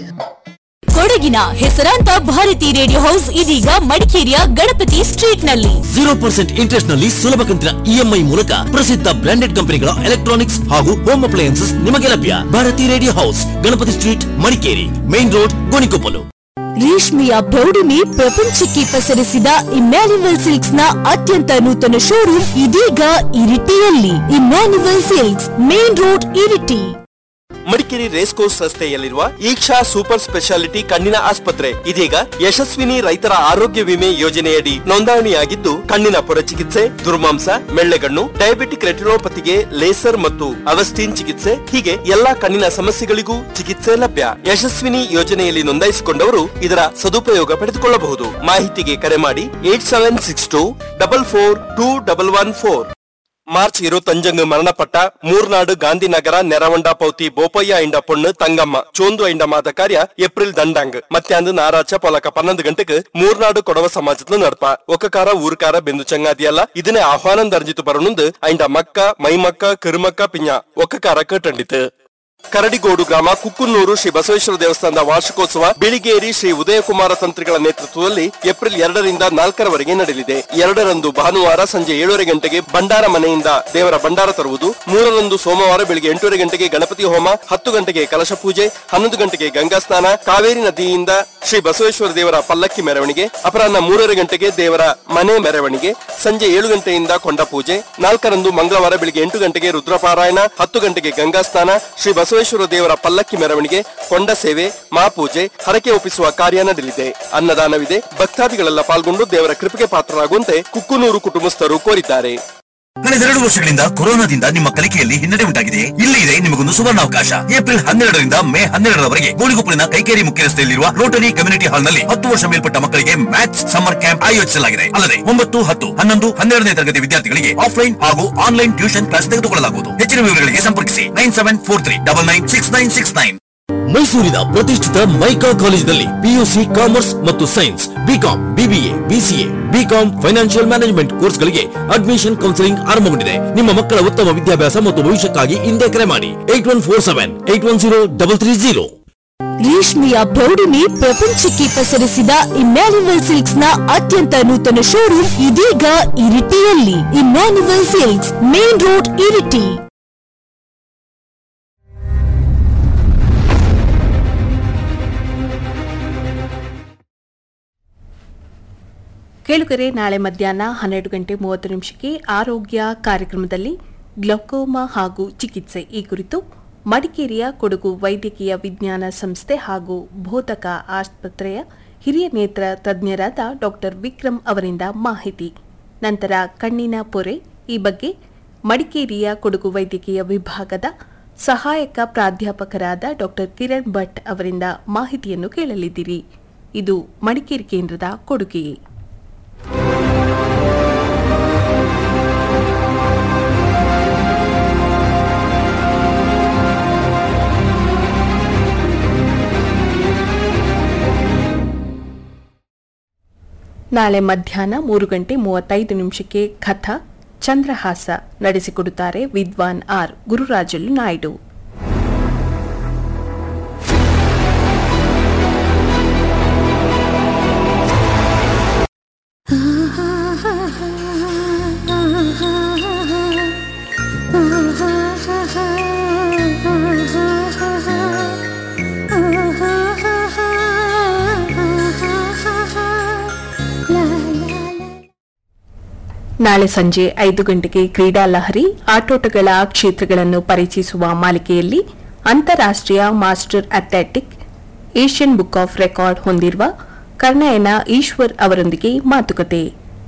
ಕೊಡಗಿನ ಹೆಸರಾಂತ ಭಾರತಿ ರೇಡಿಯೋ ಹೌಸ್ ಇದೀಗ ಮಡಿಕೇರಿಯ ಗಣಪತಿ ಸ್ಟ್ರೀಟ್ ನಲ್ಲಿ ಜೀರೋ ಪರ್ಸೆಂಟ್ ಇಂಟ್ರೆಸ್ಟ್ ನಲ್ಲಿ ಸುಲಭ ಕಂತಿನ ಇಎಂಐ ಮೂಲಕ ಪ್ರಸಿದ್ಧ ಬ್ರಾಂಡೆಡ್ ಕಂಪನಿಗಳ ಎಲೆಕ್ಟ್ರಾನಿಕ್ಸ್ ಹಾಗೂ ಹೋಮ್ ಅಪ್ಲಯನ್ಸಸ್ ನಿಮಗೆ ಲಭ್ಯ Bharathi radio house Ganapathi street Madikeri main road Gonikoppal ರೇಷ್ಮೆಯ ಪ್ರೌಢಿಮೆ ಪ್ರಪಂಚಕ್ಕೆ ಪಸರಿಸಿದ ಇಮ್ಯಾನ್ಯುವಲ್ ಸಿಲ್ಕ್ಸ್ ನ ಅತ್ಯಂತ ನೂತನ ಶೋರೂಮ್ ಇದೀಗ ಇರಿಟಿಯಲ್ಲಿ Emmanuel silks main road Iritty Madikeri race course ರಸ್ತೆಯಲ್ಲಿರುವ ಈಕ್ಷಾ ಸೂಪರ್ ಸ್ಪೆಷಾಲಿಟಿ ಕಣ್ಣಿನ ಆಸ್ಪತ್ರೆ ಇದೀಗ ಯಶಸ್ವಿನಿ ರೈತರ ಆರೋಗ್ಯ ವಿಮೆ ಯೋಜನೆಯಡಿ ನೋಂದಣಿಯಾಗಿದ್ದು ಕಣ್ಣಿನ ಪೊರ ಚಿಕಿತ್ಸೆ ದುರ್ಮಾಂಸ ಮೆಳ್ಳೆಗಣ್ಣು ಡಯಾಬಿಟಿಕ್ ರೆಟಿನೋಪತಿಗೆ ಲೇಸರ್ ಮತ್ತು ಅವಸ್ಟಿನ್ ಚಿಕಿತ್ಸೆ ಹೀಗೆ ಎಲ್ಲಾ ಕಣ್ಣಿನ ಸಮಸ್ಯೆಗಳಿಗೂ ಚಿಕಿತ್ಸೆ ಲಭ್ಯ ಯಶಸ್ವಿನಿ ಯೋಜನೆಯಲ್ಲಿ ನೋಂದಾಯಿಸಿಕೊಂಡವರು ಇದರ ಸದುಪಯೋಗ ಪಡೆದುಕೊಳ್ಳಬಹುದು ಮಾಹಿತಿಗೆ ಕರೆ ಮಾಡಿ eight seven six two double four two double one four March இருபத்தஞ்சுங்கு மரணப்பட்ட மூர்நாடு காந்தி நகர நெரவண்டா பௌத்தி போப்பಯ್ಯ ಇಂಡ ಪೊಣ್ಣು ತಂಗಮ್ಮ ಚೋಂದು ಇಂಡ ಮಾದ ಕಾರ್ಯ ಏಪ್ರಿಲ್ ದಂಡಾಂಗ್ ಮತ್ಯಾಂದು ನಾರಾಚ ಪೊಲಕ ಪನ್ನೊಂದು ಗಂಟೆಗೆ ಮೂರ್ನಾಡು ಕೊಡವ ಸಮಾಜದ ನಡಪ ಒಕ್ಕಕಾರ ಊರ್ಕಾರ ಬೆಂದು ಚಂಗಾದಿಯಲ್ಲ ಇದನ್ನೇ ಆಹ್ವಾನಂ ದರ್ಜಿತು ಬರನುಂದು ಐಂಡ ಮಕ್ಕ ಮೈಮಕ್ಕ ಕಿರುಮಕ್ಕ ಪಿಂಜ ಒಕ್ಕಕಾರ ಕಟ್ಟಂಡಿತು ಕರಡಿಗೋಡು ಗ್ರಾಮ ಕುಕ್ಕುನ್ನೂರು ಶ್ರೀ ಬಸವೇಶ್ವರ ದೇವಸ್ಥಾನದ ವಾರ್ಷಿಕೋತ್ಸವ ಬಿಳಿಗೇರಿ ಶ್ರೀ ಉದಯಕುಮಾರ ತಂತ್ರಿಗಳ ನೇತೃತ್ವದಲ್ಲಿ ಏಪ್ರಿಲ್ ಎರಡರಿಂದ ನಾಲ್ಕರವರೆಗೆ ನಡೆಯಲಿದೆ ಎರಡರಂದು ಭಾನುವಾರ ಸಂಜೆ ಏಳೂವರೆ ಗಂಟೆಗೆ ಭಂಡಾರ ಮನೆಯಿಂದ ದೇವರ ಭಂಡಾರ ತರುವುದು ಮೂರರಂದು ಸೋಮವಾರ ಬೆಳಿಗ್ಗೆ ಎಂಟೂವರೆ ಗಂಟೆಗೆ ಗಣಪತಿ ಹೋಮ ಹತ್ತು ಗಂಟೆಗೆ ಕಲಶ ಪೂಜೆ ಹನ್ನೊಂದು ಗಂಟೆಗೆ ಗಂಗಾ ಸ್ನಾನ ಕಾವೇರಿ ನದಿಯಿಂದ ಶ್ರೀ ಬಸವೇಶ್ವರ ದೇವರ ಪಲ್ಲಕ್ಕಿ ಮೆರವಣಿಗೆ ಅಪರಾಹ್ನ ಮೂರரை ಗಂಟೆಗೆ ದೇವರ ಮನೆ ಮೆರವಣಿಗೆ ಸಂಜೆ ಏಳು ಗಂಟೆಯಿಂದ ಕೊಂಡ ಪೂಜೆ ನಾಲ್ಕರಂದು ಮಂಗಳವಾರ ಬೆಳಿಗ್ಗೆ ಎಂಟು ಗಂಟೆಗೆ ರುದ್ರಪಾರಾಯಣ ಹತ್ತು ಗಂಟೆಗೆ ಗಂಗಾ ಸ್ನಾನ ಶ್ರೀ ಬಸವೇಶ್ವರ ದೇವರ ಪಲ್ಲಕ್ಕಿ ಮೆರವಣಿಗೆ ಕೊಂಡ ಸೇವೆ ಮಹಾಪೂಜೆ ಹರಕೆ ಒಪ್ಪಿಸುವ ಕಾರ್ಯ ನಡೆಯಲಿದೆ ಅನ್ನದಾನವಿದೆ ಭಕ್ತಾದಿಗಳೆಲ್ಲ ಪಾಲ್ಗೊಂಡು ದೇವರ ಕೃಪೆಗೆ ಪಾತ್ರರಾಗುವಂತೆ ಕುಕ್ಕುನೂರು ಕುಟುಂಬಸ್ಥರು ಕೋರಿದ್ದಾರೆ ಕಳೆದೆರಡು ವರ್ಷಗಳಿಂದ ಕೊರೋನಾದಿಂದ ನಿಮ್ಮ ಕಲಿಕೆಯಲ್ಲಿ ಹಿನ್ನಡೆ ಉಂಟಾಗಿದೆ ಇಲ್ಲಿ ಇದೆ ನಿಮಗೊಂದು ಸುವರ್ಣಾವಕಾಶ ಏಪ್ರಿಲ್ ಹನ್ನೆರಡರಿಂದ ಮೇ ಹನ್ನೆರಡರವರೆಗೆ ಗೋಣಿಗೊಪ್ಪಲಿನ ಕೈಕೇರಿ ಮುಖ್ಯ ರಸ್ತೆಯಲ್ಲಿರುವ ರೋಟರಿ ಕಮ್ಯುನಿಟಿ ಹಾಲ್ನಲ್ಲಿ ಹತ್ತು ವರ್ಷ ಮೇಲ್ಪಟ್ಟ ಮಕ್ಕಳಿಗೆ ಮ್ಯಾಥ್ಸ್ ಸಮ್ಮರ್ ಕ್ಯಾಂಪ್ ಆಯೋಜಿಸಲಾಗಿದೆ ಅಲ್ಲದೆ ಒಂಬತ್ತು ಹತ್ತು ಹನ್ನೊಂದು ಹನ್ನೆರಡನೇ ತರಗತಿ ವಿದ್ಯಾರ್ಥಿಗಳಿಗೆ ಆಫ್ಲೈನ್ ಹಾಗೂ ಆನ್ಲೈನ್ ಟ್ಯೂಷನ್ ಕ್ಲಾಸ್ ತೆಗೆದುಕೊಳ್ಳಲಾಗುವುದು ಹೆಚ್ಚಿನ ವಿವರಗಳಿಗೆ ಸಂಪರ್ಕಿಸಿ nine seven four three double nine six nine six nine ಮೈಸೂರಿನ ಪ್ರತಿಷ್ಠಿತ ಮೈಕಾ ಕಾಲೇಜಿನಲ್ಲಿ ಪಿಯುಸಿ ಕಾಮರ್ಸ್ ಮತ್ತು science BCom BBA BCA BCom financial management ಕೋರ್ಸ್ಗಳಿಗೆ ಅಡ್ಮಿಷನ್ ಕೌನ್ಸಿಲಿಂಗ್ ಆರಂಭಗೊಂಡಿದೆ ನಿಮ್ಮ ಮಕ್ಕಳ ಉತ್ತಮ ವಿದ್ಯಾಭ್ಯಾಸ ಮತ್ತು ಭವಿಷ್ಯಕ್ಕಾಗಿ ಹಿಂದೆ ಕರೆ ಮಾಡಿ eight one four seven eight one zero double three zero ರೇಷ್ಮೆಯ ಪ್ರೌಢಿಮೆ ಪ್ರಪಂಚಕ್ಕೆ ಪಸರಿಸಿದ ಇಮ್ಯಾನ್ಯುವಲ್ ಸಿಲ್ಕ್ಸ್ ನ ಅತ್ಯಂತ ನೂತನ ಶೋರೂಮ್ ಇದೀಗ ಇರಿಟಿಯಲ್ಲಿ Emmanuel silks main road Iritty ಕೇಳುಗರೆ ನಾಳೆ ಮಧ್ಯಾಹ್ನ ಹನ್ನೆರಡು ಗಂಟೆ ಮೂವತ್ತು ನಿಮಿಷಕ್ಕೆ ಆರೋಗ್ಯ ಕಾರ್ಯಕ್ರಮದಲ್ಲಿ ಗ್ಲೌಕೋಮಾ ಹಾಗೂ ಚಿಕಿತ್ಸೆ ಈ ಕುರಿತು ಮಡಿಕೇರಿಯ ಕೊಡಗು ವೈದ್ಯಕೀಯ ವಿಜ್ಞಾನ ಸಂಸ್ಥೆ ಹಾಗೂ ಬೋಧಕ ಆಸ್ಪತ್ರೆಯ ಹಿರಿಯ ನೇತ್ರ ತಜ್ಞರಾದ ಡಾಕ್ಟರ್ ವಿಕ್ರಮ್ ಅವರಿಂದ ಮಾಹಿತಿ ನಂತರ ಕಣ್ಣಿನ ಪೊರೆ ಈ ಬಗ್ಗೆ ಮಡಿಕೇರಿಯ ಕೊಡಗು ವೈದ್ಯಕೀಯ ವಿಭಾಗದ ಸಹಾಯಕ ಪ್ರಾಧ್ಯಾಪಕರಾದ ಡಾಕ್ಟರ್ ಕಿರಣ್ ಭಟ್ ಅವರಿಂದ ಮಾಹಿತಿಯನ್ನು ಕೇಳಲಿದ್ದೀರಿ ಇದು ಮಡಿಕೇರಿ ಕೇಂದ್ರದ ಕೊಡುಗೆ ನಾಳೆ ಮಧ್ಯಾಹ್ನ ಮೂರು ಗಂಟೆ ಮೂವತ್ತೈದು ನಿಮಿಷಕ್ಕೆ ಕಥಾ ಚಂದ್ರಹಾಸ ನಡೆಸಿಕೊಡುತ್ತಾರೆ ವಿದ್ವಾನ್ ಆರ್ ಗುರುರಾಜುಲು ನಾಯ್ಡು ನಾಳೆ ಸಂಜೆ ಐದು ಗಂಟೆಗೆ ಕ್ರೀಡಾ ಲಹರಿ ಆಟೋಟಗಳ ಕ್ಷೇತ್ರಗಳನ್ನು ಪರಿಚಯಿಸುವ ಮಾಲಿಕೆಯಲ್ಲಿ ಅಂತಾರಾಷ್ಟ್ರೀಯ master athletic Asian book of record ಹೊಂದಿರುವ ಕರ್ಣಯನ ಈಶ್ವರ್ ಅವರೊಂದಿಗೆ ಮಾತುಕತೆ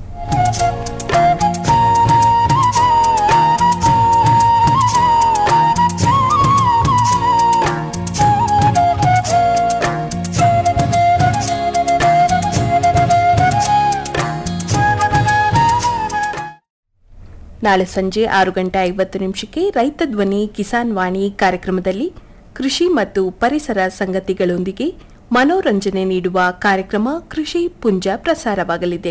ನಾಳೆ ಸಂಜೆ ಆರು ಗಂಟೆ ಐವತ್ತು ನಿಮಿಷಕ್ಕೆ ರೈತ ಧ್ವನಿ ಕಿಸಾನ್ ವಾಣಿ ಕಾರ್ಯಕ್ರಮದಲ್ಲಿ ಕೃಷಿ ಮತ್ತು ಪರಿಸರ ಸಂಗತಿಗಳೊಂದಿಗೆ ಮನೋರಂಜನೆ ನೀಡುವ ಕಾರ್ಯಕ್ರಮ ಕೃಷಿ ಪುಂಜ ಪ್ರಸಾರವಾಗಲಿದೆ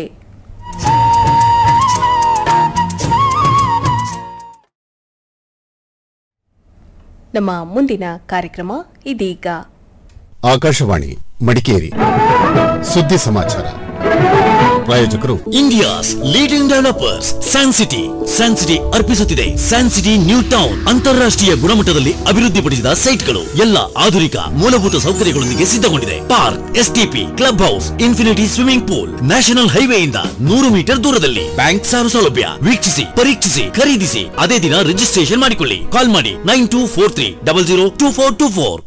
ನಮ್ಮ ಮುಂದಿನ ಕಾರ್ಯಕ್ರಮ ಇದೀಗ ಆಕಾಶವಾಣಿ ಮಡಿಕೇರಿ ಸುದ್ದಿ ಸಮಾಚಾರ ಪ್ರಾಯೋಜಕರು India's leading developers Sancity Sancity ಅರ್ಪಿಸುತ್ತಿದೆ ಸ್ಯಾನ್ಸಿಟಿ ನ್ಯೂ ಟೌನ್ ಅಂತಾರಾಷ್ಟ್ರೀಯ ಗುಣಮಟ್ಟದಲ್ಲಿ ಅಭಿವೃದ್ಧಿಪಡಿಸಿದ ಸೈಟ್ಗಳು ಎಲ್ಲ ಆಧುನಿಕ ಮೂಲಭೂತ ಸೌಕರ್ಯಗಳೊಂದಿಗೆ ಸಿದ್ಧಗೊಂಡಿದೆ park STP club house infinity swimming pool national ಹೈವೇಯಿಂದ ನೂರು ಮೀಟರ್ ದೂರದಲ್ಲಿ ಬ್ಯಾಂಕ್ ಸಾಲ ಸೌಲಭ್ಯ ವೀಕ್ಷಿಸಿ ಪರೀಕ್ಷಿಸಿ ಖರೀದಿಸಿ ಅದೇ ದಿನ ರಿಜಿಸ್ಟ್ರೇಷನ್ ಮಾಡಿಕೊಳ್ಳಿ ಕಾಲ್ ಮಾಡಿ nine two four three double zero two four two four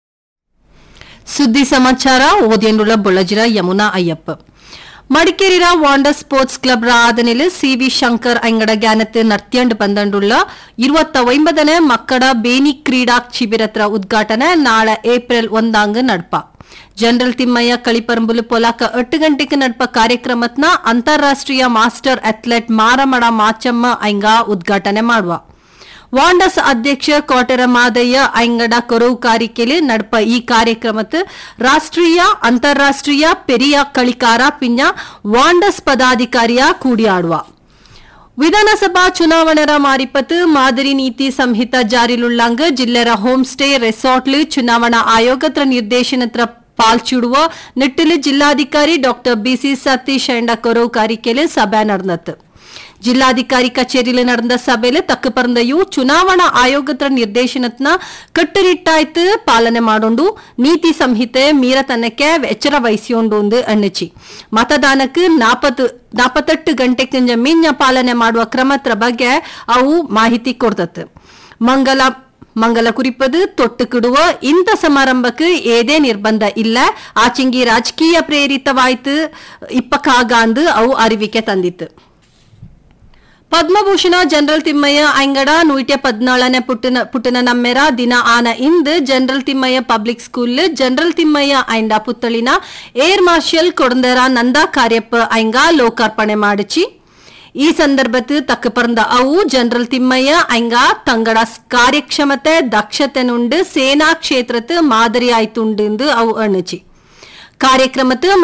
ಸುದ್ದಿ ಸಮಾಚಾರ ಓದಿಯನ್ನುಳ್ಳ ಬೊಳ್ಳಜಿರ ಯಮುನಾ ಅಯ್ಯಪ್ಪ മടിക്കേരിര വാണ്ടർ സ്പോർട്സ് ക്ലബ് ആദനില് സി വി ശങ്കർ അയങ്ങട ഗ്യാനത്ത് നടത്തിയണ്ട് പന്ത്രണ്ടുള്ള ഇരുപത്തി ഒമ്പതിന് മക്കട ಬೇನಿ ಕ್ರೀಡಾ ಶಿಬಿರತ್ರ ಉದ್ಘಾಟನೆ ನಾಳೆ ಏಪ್ರಿಲ್ ಒಂದಾಂಗ್ ನಡ್ಪ ಜನರಲ್ ತಿಮ್ಮಯ್ಯ ಕಳಿಪರಂಬುಲು ಪೊಲಾಕ ಎಟ್ಟು ಗಂಟೆಗೆ ನಡ್ಪ ಕಾರ್ಯಕ್ರಮತ್ನ ಅಂತಾರಾಷ್ಟ್ರೀಯ ಮಾಸ್ಟರ್ ಅಥ್ಲೆಟ್ ಮಾರಮಡ ಮಾಚಮ್ಮ ಐಂಗ ಉದ್ಘಾಟನೆ ಮಾಡುವ ವಾಂಡಸ್ ಅಧ್ಯಕ್ಷ ಕೋಟರ ಮಾದಯ್ಯ ಐಂಗಡ ಕೊರವುಕಾರಿಕೆಲಿ ನಡ್ಪ ಈ ಕಾರ್ಯಕ್ರಮത്ത് ರಾಷ್ಟ್ರೀಯ ಅಂತಾರಾಷ್ಟ್ರೀಯ ಪೆರಿಯ കളിക്കാರ ಪಿಂಜ ವಾಂಡಸ್ ಪದಾಧಿಕಾರಿಯ ಕೂಡಿಯಾಡುವ ವಿಧಾನಸಭಾ ಚುನಾವಣೆರ ಮಾರಿಪತ್ತು ಮಾದರಿ ನೀತಿ ಸಂಹಿತ ಜಾರಿಲುಳ್ಳಂಗ್ ಜಿಲ್ಲೆರ ಹೋಮ್ ಸ್ಟೇ ರೆಸಾರ್ಟ್ಲು ಚುನಾವಣಾ ಆಯೋಗತ್ರ ನಿರ್ದೇಶನತ್ರ ಪಾಲ್ಚುಡುವ ನಿಟ್ಟಿಲು ಜಿಲ್ಲಾಧಿಕಾರಿ ಡಾಕ್ಟರ್ ಬಿಸಿ ಸತೀಶ್ ಎಂಡ ಕೊರವುಕಾರಿಕೆಲಿ ಸಭೆ ನಡೆದತ್ತು ಜಿಲ್ಲಾಧಿಕಾರಿ ಕಚೇರಿயில் நடந்த ಸಭೆಯಲ್ಲಿ ತಕ್ಕ ಪರಂದಯು ಚುನಾವಣಾ ಆಯೋಗದ ನಿರ್ದೇಶನತ್ನ ಕಟ್ಟುನಿಟ್ಟಾಯ್ತು ಪಾಲನೆ ಮಾಡೋಂಡು ನೀತಿ ಸಂಹಿತೆ ಮೀರ ತನ್ನಕ್ಕೆ ಎಚ್ಚರ ವಹಿಸಿಕೊಂಡು ಎಣ್ಣಚಿ ಮತದಾನಕ್ಕೆ ನಾಪತ್ತು ನಾಪತ್ತೆಟ್ಟು ಗಂಟೆಗಿಂತ ಮಿಂಜ ಪಾಲನೆ ಮಾಡುವ ಕ್ರಮತ್ರ ಬಗ್ಗೆ ಅವು ಮಾಹಿತಿ ಕೊಡ್ತತ್ತು ಮಂಗಲ ಮಂಗಲ ಕುರಿಪದು ತೊಟ್ಟುಕಿಡುವ ಇಂಥ ಸಮಾರಂಭಕ್ಕೆ ಏದೇ ನಿರ್ಬಂಧ ಇಲ್ಲ ಆಚಿಂಗಿ ರಾಜಕೀಯ ಪ್ರೇರಿತವಾಯ್ತು ಇಪ್ಪಕ್ಕಾಗಾಂದು ಅವು ಅರಿವಿಕೆ ತಂದಿತ್ತು ಪದ್ಮಭೂಷಣ ಜನರಲ್ ತಿಮ್ಮಯ್ಯ ಅಂಗಡ ನೂಟ ಪದ್ನಾಳನೆ ಪುಟ್ಟನ ಪುಟ್ಟನ ನಮ್ಮೆರ ದಿನ ಆನ ಇಂದು general Thimmayya public school general Thimmayya ಐಂಡ ಪುತ್ತಳಿನ ಏರ್ ಮಾರ್ಷಲ್ ಕೊಡಂದರ ನಂದಾ ಕಾರ್ಯಪ್ಪ ಐಂಗ ಲೋಕಾರ್ಪಣೆ ಮಾಡಿಚಿ ಈ ಸಂದರ್ಭത്തിൽ ತಕ್ಕ ಪರಂದ ಅವು ಜನರಲ್ ತಿಮ್ಮಯ್ಯ ಐಂಗ ತಂಗಡ ಕಾರ್ಯಕ್ಷಮತೆ ದಕ್ಷತೆನುಂಡು ಸೇನಾ ಕ್ಷೇತ್ರത്ത് മാതിരിയായിട്ടുണ്ട് അವು എണ്ണിച്ചു ಕಾರ್ಯಕ್ರಮത്ത്